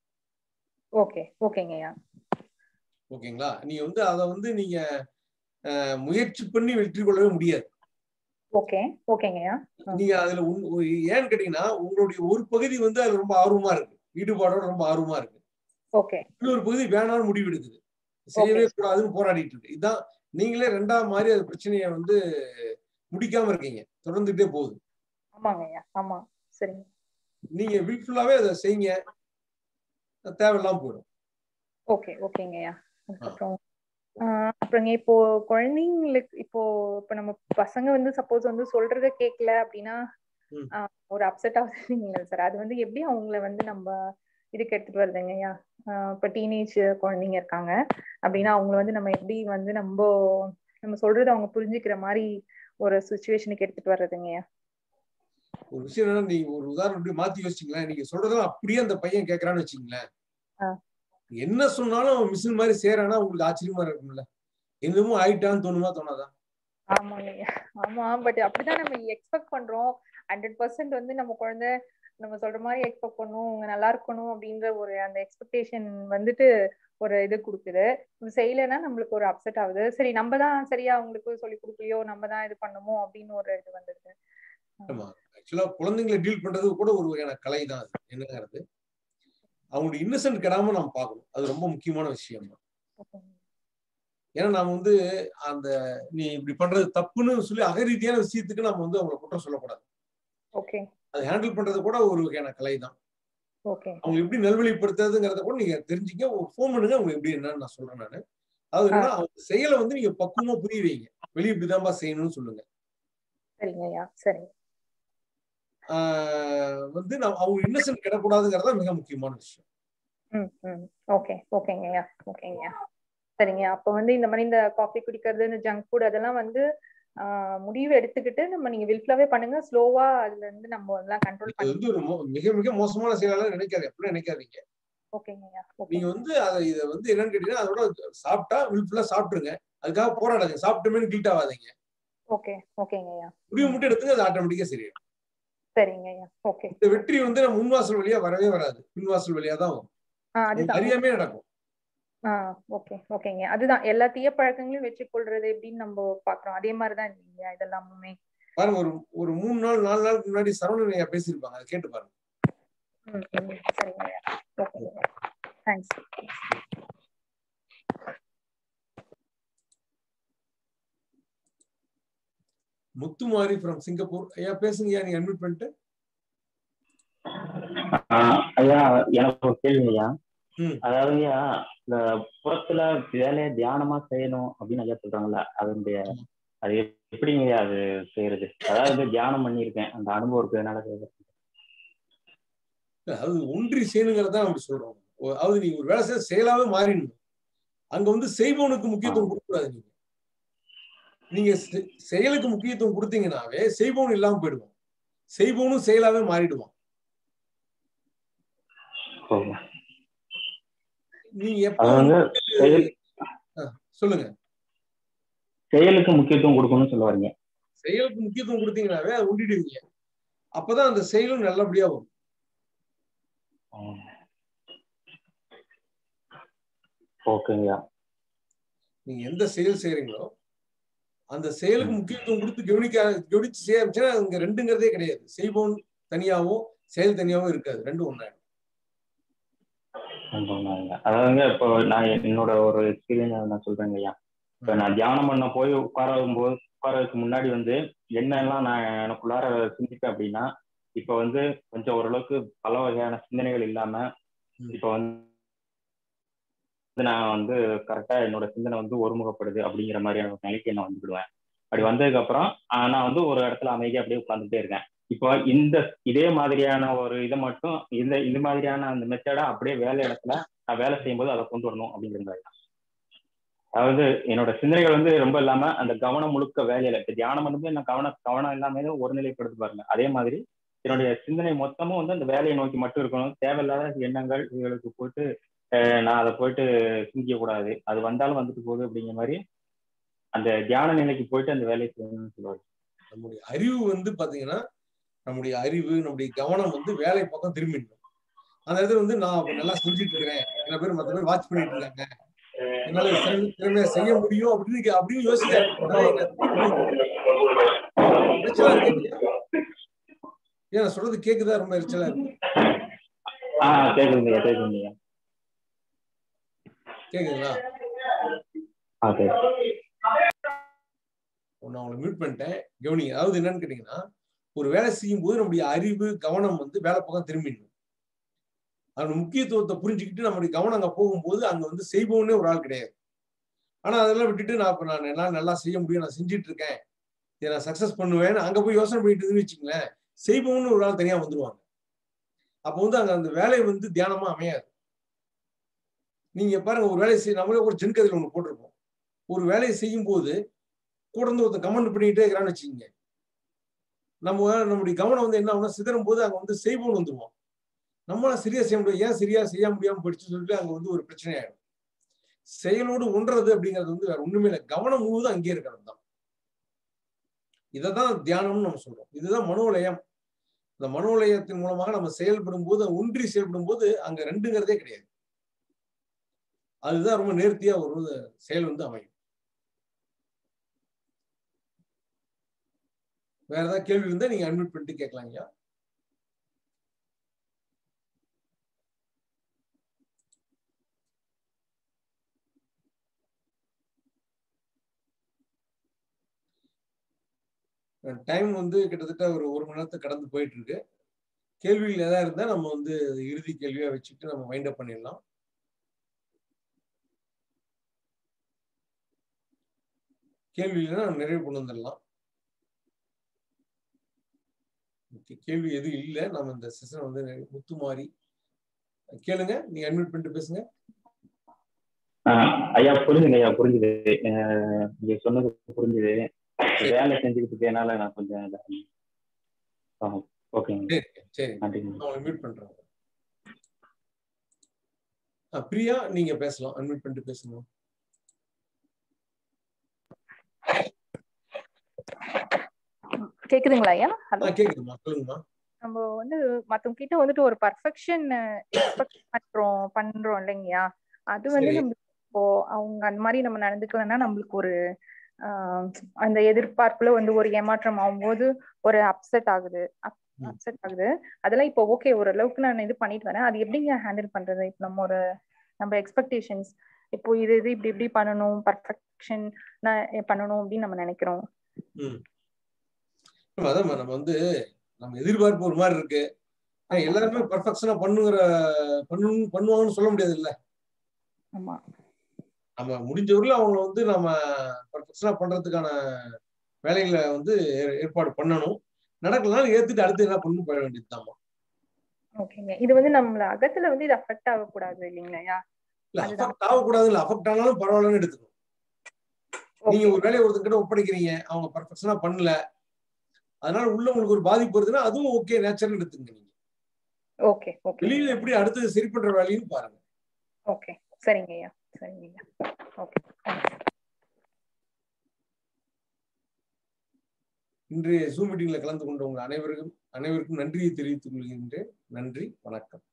ஓகே ஓகேங்கய்யா ஓகேங்களா நீங்க வந்து அதை வந்து நீங்க அஹ், முயற்சி பண்ணி வெற்றி கொள்ளவே முடியாது ஓகே ஓகேங்கய்யா நீங்க அதுல உன்- ஒரு- ஏன்னு கேட்டீங்கன்னா உங்களுடைய ஒரு பகுதி வந்து அது ரொம்ப ஆர்வமா இருக்கு ஈடுபாடோட ரொம்ப ஆர்வமா இருக்கு ஓகே இன்னொரு பகுதி வேணாம்னு முடிவு எடுக்குது செய்யவே கூடாதுன்னு போராடிட்டு இருக்கு இதான் நீங்களே ரெண்டாம் மாதிரி அது பிரச்சனையை வந்து முடிக்காம இருக்கீங்க தொடர்ந்துட்டே போகுது ஆமாங்கய்யா ஆமா சரிங்க நீங்க வில்ஃபுல்லாவே அதை செய்யுங்க அது தேவையில்லாம போயிடும் ஓகே ஓகேங்கய்யா அதுக்கப்புறம் ஆஹ் அப்புறங்க இப்போ குழந்தைங்களுக்கு இப்போ இப்போ நம்ம பசங்க வந்து சப்போஸ் வந்து சொல்றத கேட்கல அப்படின்னா ம். ஆஹ் ஒரு அப்செட் ஆகுதுங்க சார் அது வந்து எப்படி அவங்கள வந்து நம்ம இதுக்கு எடுத்துட்டு வருதுங்கய்யா ஆஹ் இப்போ டீனேஜ் குழந்தைங்க இருக்காங்க அப்படின்னா அவங்கள வந்து நம்ம எப்படி வந்து நம்ம நம்ம சொல்றத அவங்க புரிஞ்சுக்கிற மாதிரி ஒரு சுச்சுவேஷனுக்கு எடுத்துட்டு வர்றதுங்கய்யா ஒரு விஷயம் என்னன்னா நீங்க ஒரு உதாரணம் இப்படி மாத்தி யோசிச்சிங்களேன் நீங்க சொல்றதெல்லாம் அப்படியே அந்த பையன் கேட்கறான்னு வச்சுங்களேன் ஆ. என்ன சொன்னாலும் அவன் மிஷின் மாதிரி செய்யறானா உங்களுக்கு ஆச்சரியமா இருக்கும்ல என்னமோ ஆயிட்டான்னு தோணுமா தோணாதா ஆமாங்கய்யா ஆமா பட் அப்படிதான் நம்ம எக்ஸ்பெக்ட் பண்றோம் ஹண்ட்ரட் பர்சன்ட் வந்து நம்ம குழந்தை நம்ம சொல்ற மாதிரி எக்ஸ்பெக்ட் பண்ணும் அவங்க நல்லா இருக்கணும் அப்படின்ற ஒரு அந்த எக்ஸ்பெக்டேஷன் வந்துட்டு ஒரு இது கொடுக்குது இது செய்யலைன்னா நம்மளுக்கு ஒரு அப்செட் ஆகுது சரி நம்ம தான் சரியா அவங்களுக்கு சொல்லி கொடுக்கலையோ நம்ம தான் இது பண்ணுமோ அப்படின்னு ஒரு இது வந்துடுது ஆமா ஆக்சுவலா குழந்தைங்களை டீல் பண்றது கூட ஒரு வகையான கலை தான் அது என்னங்கிறது அவங்களுடைய இன்னசென்ட் கெடாம நம்ம பார்க்கணும் அது ரொம்ப முக்கியமான விஷயம் தான் ஏன்னா நாம வந்து அந்த நீ இப்படி பண்றது தப்புன்னு சொல்லி அகரீதியான விஷயத்துக்கு நம்ம வந்து அவங்களை குற்றம் சொல்லக்கூடாது ஓகே அதை ஹேண்டில் பண்றது கூட ஒரு வகையான கலை தான் ஓகே அவங்க எப்படி நல்வழிப்படுத்துறதுங்கிறத கூட நீங்க தெரிஞ்சுக்க ஒரு ஃபோன் பண்ணுங்க அவங்க எப்படி என்னன்னு நான் சொல்றேன் நானு அது என்னன்னா அவங்க செயலை வந்து நீங்க பக்குவமா புரிய வைங்க வெளியே இப்படிதான்பா செய்யணும்னு சொல்லுங்க சரிங்கய்யா சரி ஆஹ் வந்து நான் அவங்க இன்னசென்ட் கிடக்கூடாதுங்கிறதா மிக முக்கியமான விஷயம் ம் ம் ஓகே ஓகேங்கய்யா ஓகேங்கய்யா சரிங்க அப்போ வந்து இந்த மாதிரி இந்த காஃபி குடிக்கிறது இந்த ஜங்க் ஃபுட் அதெல்லாம் வந்து ஆஹ் முடிவு எடுத்துக்கிட்டு நம்ம நீங்க வில்ஃபுல்லாவே பண்ணுங்க ஸ்லோவா அதுல இருந்து நம்ம எல்லாம் கண்ட்ரோல் அது பண்ணி வந்து ஒரு மோ- மிக மிக மோசமான செயலாளர் நினைக்காது அப்படிலாம் நினைக்காதீங்க ஓகேங்கய்யா ஓகே நீங்க வந்து அதை இதை வந்து என்னன்னு கேட்டீங்கன்னா அதோட சாப்பிட்டா வில்ஃபுல்லா சாப்பிட்டுருங்க அதுக்காக போராடாதீங்க சாப்பிட்டுமே கில்ட் ஆகாதீங்க ஓகே ஓகேங்கய்யா முடிவு மட்டும் எடுத்துங்க அது ஆட்டோமேட்டிக்கா சரியாயிடும் சரிங்கய்யா ஓகே இந்த வெற்றி வந்து நம்ம முன்வாசல் வழியா வரவே வராது பின்வாசல் வழியா தான் வரும் ஆ அது அதுதான் அறியாமே நடக்கும் ஆ ஓகே ஓகேங்க அதுதான் எல்லா தீய பழக்கங்களையும் வச்சு கொள்றது எப்படின்னு நம்ம பாக்குறோம் அதே மாதிரிதான் இல்லையா இதெல்லாமுமே பாருங்க ஒரு ஒரு மூணு நாள் நாலு நாளுக்கு முன்னாடி சரவணன் ஐயா பேசியிருப்பாங்க அதை கேட்டு பாருங்க ம் ம் சரிங்கய்யா ஓகேங்க தேங்க்ஸ் முத்துமாரி ஃப்ரம் சிங்கப்பூர் ஐயா பேசுங்க ஐயா நீங்க அட்மிட் பண்ணிட்டு ஆஹ் ஐயா எனக்கு ஒரு கேள்வி ஐயா ம். அதாவது ஐயா இந்த புறத்துல வேலையை தியானமா செய்யணும் அப்படின்னு ஐயா சொல்றாங்கல்ல அதனுடைய அது எப்படிங்க ஐயா அது செய்யறது அதாவது தியானம் பண்ணியிருக்கேன் அந்த அனுபவம் இருக்கிறதுனால செய்யறது அதாவது ஒன்றி செய்யணுங்கிறத தான் அப்படி சொல்றோம் ஒ- அதாவது நீங்க ஒரு வேலை செய்ய செயலாவே மாறிடணும் அங்க வந்து செய்பவனுக்கு முக்கியத்துவம் கொடுக்கக்கூடாது நீங்க நீங்க செ- செயலுக்கு முக்கியத்துவம் கொடுத்தீங்கன்னாவே செய்பவன் இல்லாம போயிடுவான் செய்பவனும் செயலாவே மாறிடுவான் ஓ. நீங்க எப்ப அது வந்து வந்து செயல் ஆ, சொல்லுங்க செயலுக்கு முக்கியத்துவம் கொடுக்கணும்னு சொல்ல வரீங்க செயலுக்கு முக்கியத்துவம் கொடுத்தீங்கன்னாவே அதை உண்டிடுவீங்க அப்பதான் அந்த செயலும் நல்லபடியா வரும் ஓகேங்கய்யா நீங்க எந்த செயல் செய்யறீங்களோ அந்த செயலுக்கு முக்கியத்துவம் கொடுத்து கவனிக்க கவனிச்சு செய்ய ஆரம்பிச்சா அங்க ரெண்டுங்கிறதே கிடையாது செய்பவன் தனியாவும் செயல் தனியாவும் இருக்காது ரெண்டும் ஒண்ணாயிடும் ஆமாங்க. அதாவதுங்க இப்போ நான் என்னோட ஒரு எக்ஸ்பீரியன்ஸ் நான் சொல்றேங்க ஐயா இப்போ நான் தியானம் பண்ண போய் உட்காரும் போது உட்காரதுக்கு முன்னாடி வந்து என்னெல்லாம் நான் எனக்குள்ளார சிந்திப்பேன் அப்படின்னா இப்போ வந்து கொஞ்சம் ஓரளவுக்கு பல வகையான சிந்தனைகள் இல்லாம இப்போ வந்து நான் வந்து கரெக்டா என்னோட சிந்தனை வந்து ஒருமுகப்படுது அப்படிங்கிற மாதிரியான ஒரு நிலைக்கு நான் வந்துடுவேன் அப்படி வந்ததுக்கு அப்புறம் ஆஹ் நான் வந்து ஒரு இடத்துல அமைதியா அப்படியே உட்காந்துட்டே இருக்கேன் இப்போ இந்த இதே மாதிரியான ஒரு இதை மட்டும் இந்த இந்த மாதிரியான அந்த மெத்தடா அப்படியே வேலை இடத்துல நான் வேலை செய்யும்போது அதை கொண்டு வரணும் அப்படிங்கிற மாதிரி தான். அதாவது என்னோட சிந்தனைகள் வந்து ரொம்ப இல்லாம அந்த கவனம் முழுக்க வேலையில இப்ப தியானம் பண்ணும்போது நான் கவனம் கவனம் எல்லாமே ஒருநிலைப்படுத்தி பாருங்க அதே மாதிரி என்னுடைய சிந்தனை மொத்தமும் வந்து அந்த வேலையை நோக்கி மட்டும் இருக்கணும் தேவையில்லாத எண்ணங்கள் இதுகளுக்கு போட்டு அஹ், நான் அதை போயிட்டு சிந்திக்க கூடாது அது வந்தாலும் வந்துட்டு போகுது அப்படிங்கிற மாதிரி அந்த தியான நிலைக்கு போயிட்டு அந்த வேலையை செய்யணும்னு சொல்லுவாங்க நம்முடைய அறிவு வந்து பாத்தீங்கன்னா நம்முடைய அறிவு நம்முடைய கவனம் வந்து வேலை பக்கம் திரும்பிடணும் அந்த இடத்துல வந்து நான் அப்ப நல்லா செஞ்சுட்டு இருக்கிறேன் சில பேர் மத்த பேர் வாட்ச் பண்ணிட்டு இருக்காங்க என்னால இது திறமை- திறமையா செய்ய முடியும் அப்படின்னு கே- அப்படின்னு யோசிக்க எரிச்சலா இருக்கு ஏன் நான் சொல்றது கேக்குதா ரொம்ப எரிச்சலா இருக்கு ஆஹ் கேக்குதுங்கய்யா கேக்குதுங்கய்யா கேக்குதுங்களா ஆ சரி நான் உங்களை மியூட் பண்ணிட்டேன் கவனிங்க அதாவது என்னன்னு கேட்டீங்கன்னா ஒரு வேலை செய்யும் போது நம்முடைய அறிவு கவனம் வந்து வேலை பக்கம் திரும்பிடணும் அதோட முக்கியத்துவத்தை புரிஞ்சுக்கிட்டு நம்முடைய கவனம் அங்க போகும்போது அங்க வந்து செய்பவனே ஒரு ஆள் கிடையாது ஆனா அதெல்லாம் விட்டுட்டு நான் இப்ப நான் எல்லாம் நல்லா செய்ய முடியும் நான் செஞ்சுட்டு இருக்கேன் இதை நான் சக்சஸ் பண்ணுவேன்னு அங்க போய் யோசனை பண்ணிட்டு இருந்துன்னு வச்சுங்களேன் செய்பவன்னு ஒரு ஆள் தனியா வந்துருவாங்க அப்போ வந்து அங்க அந்த வேலை வந்து தியானமா அமையாது நீங்க பாருங்க ஒரு வேலையை செய்ய நம்மளே ஒரு ஜென்கதில் ஒண்ணு போட்டிருப்போம் ஒரு வேலையை செய்யும் போது கூட இருந்து ஒருத்தன் கமெண்ட் பண்ணிக்கிட்டே இருக்கிறான்னு வச்சுக்கோங்க நம்ம நம்முடைய கவனம் வந்து என்ன ஆகும்னா சிதறும் போது அங்க வந்து செய்வோம் வந்துருவோம் நம்மளால சரியா செய்ய முடியும் ஏன் சரியா செய்ய முடியாம போயிடுச்சு சொல்லிட்டு அங்க வந்து ஒரு பிரச்சனை ஆயிடும் செயலோடு ஒன்றது அப்படிங்கிறது வந்து வேற ஒண்ணுமே இல்லை கவனம் முழுவதும் அங்கேயே இருக்கிறது தான் இதைதான் தியானம்னு நம்ம சொல்றோம் இதுதான் மனோலயம் இந்த மனோலயத்தின் மூலமாக நம்ம செயல்படும் போது ஒன்றி செயல்படும் போது அங்க ரெண்டுங்கிறதே கிடையாது அதுதான் ரொம்ப நேர்த்தியா ஒரு செயல் வந்து அமையும் வேற ஏதாவது கேள்வி இருந்தா நீங்க அட்மிட் பண்ணிட்டு கேட்கலாங்கய்யா டைம் வந்து கிட்டத்தட்ட ஒரு ஒரு மணி நேரத்தை கடந்து போயிட்டு இருக்கு கேள்விகள் ஏதாவது இருந்தா நம்ம வந்து இறுதி கேள்வியா வச்சுட்டு நம்ம மைண்ட் அப் பண்ணிடலாம் கேள்வி இல்லைன்னா நம்ம நிறைவு கொண்டு வந்துடலாம் Okay, கேள்வி எதுவும் இல்லை நம்ம இந்த செஷன் வந்து முத்துமாரி கேளுங்க நீங்க அட்மிட் பண்ணிட்டு பேசுங்க ஆஹ் ஐயா புரிஞ்சுங்க ஐயா புரிஞ்சுது ஆஹ் நீங்க சொன்னது புரிஞ்சுது வேலை செஞ்சுக்கிட்டு இருக்கனால நான் கொஞ்சம் இதா- ஆ, ஓகேங்க சரி சரி நன்றிங்க நான் உங்களை மியூட் பண்றேன் ஆ, பிரியா நீங்க பேசலாம் அன்மியூட் பண்ணிட்டு பேசணும் கேக்குதுங்களா ஐயா ஆ ஹலோ கேக்குதுமா சொல்லுங்கம்மா நம்ம வந்து மத்தவங்க கிட்ட வந்துட்டு ஒரு பர்ஃபெக்ஷன் எக்ஸ்பெக்ட் பண்றோம் பண்றோம் இல்லைங்கய்யா அது வந்து சரி. நம்ம இப்போ அவங்க அந்த மாதிரி நம்ம நடந்துக்கலன்னா நம்மளுக்கு ஒரு ஆஹ் அந்த எதிர்பார்ப்புல வந்து ஒரு ஏமாற்றம் ஆகும்போது ஒரு அப்செட் ஆகுது அப்செட் ஆகுது அதெல்லாம் இப்போ ஓகே ஓரளவுக்கு நான் இது பண்ணிட்டு வரேன் அது எப்படிங்க ஹேண்டில் பண்றது இப்போ நம்ம ஒரு நம்ம எக்ஸ்பெக்டேஷன்ஸ் இப்போ இது இது இப்படி இப்படி பண்ணணும் பர்ஃபெக்ஷன் பண்ணணும் அப்படின்னு நம்ம நினைக்கிறோம் ம் ஆமா, அதாம்மா நம்ம வந்து நம்ம எதிர்பார்ப்பு ஒரு மாதிரி இருக்கு ஏன் எல்லாருமே பர்ஃபெக்ஷனா பண்ணுங்கிற பண்ணணும் பண்ணுவாங்கன்னு சொல்ல முடியாது இல்ல ஆமா நம்ம முடிஞ்சவரையிலும் அவங்கள வந்து நம்ம பர்ஃபெக்ஷனா பண்றதுக்கான வேலைகளை வந்து ஏ- ஏற்பாடு பண்ணணும் நடக்கலனாலும் ஏத்துட்டு அடுத்து என்ன பண்ணணும் போயிட வேண்டியதுதான் ஓகேங்க இது வந்து நம்மள அகத்துல வந்து இது அஃபெக்ட் ஆகக்கூடாது இல்லைங்களா இல்ல அதுதான் அஃபெக்ட் ஆகக்கூடாது இல்ல அஃபெக்ட் ஆனாலும் பரவாயில்லன்னு எடுத்துக்கணும் நீங்க ஒரு வேலையை ஒருத்தங்கிட்ட ஒப்படைக்கிறீங்க அவங்க பர்ஃபெக்ஷனா பண்ணல அதனால உள்ள உங்களுக்கு ஒரு பாதிப்பு வருதுன்னா அதுவும் ஓகே நேச்சர்னு எடுத்துங்க நீங்க ஓகே ஓகே வெளியில எப்படி அடுத்தது சரி பண்ற வேலையும் பாருங்க ஓகே சரிங்க ஐயா சரிங்க ஐயா ஓகே இன்றைய ஜூம் மீட்டிங்ல கலந்து கொண்ட உங்கள் அனைவருக்கும் அனைவருக்கும் நன்றியை தெரிவித்துக் கொள்கின்றேன் நன்றி வணக்கம்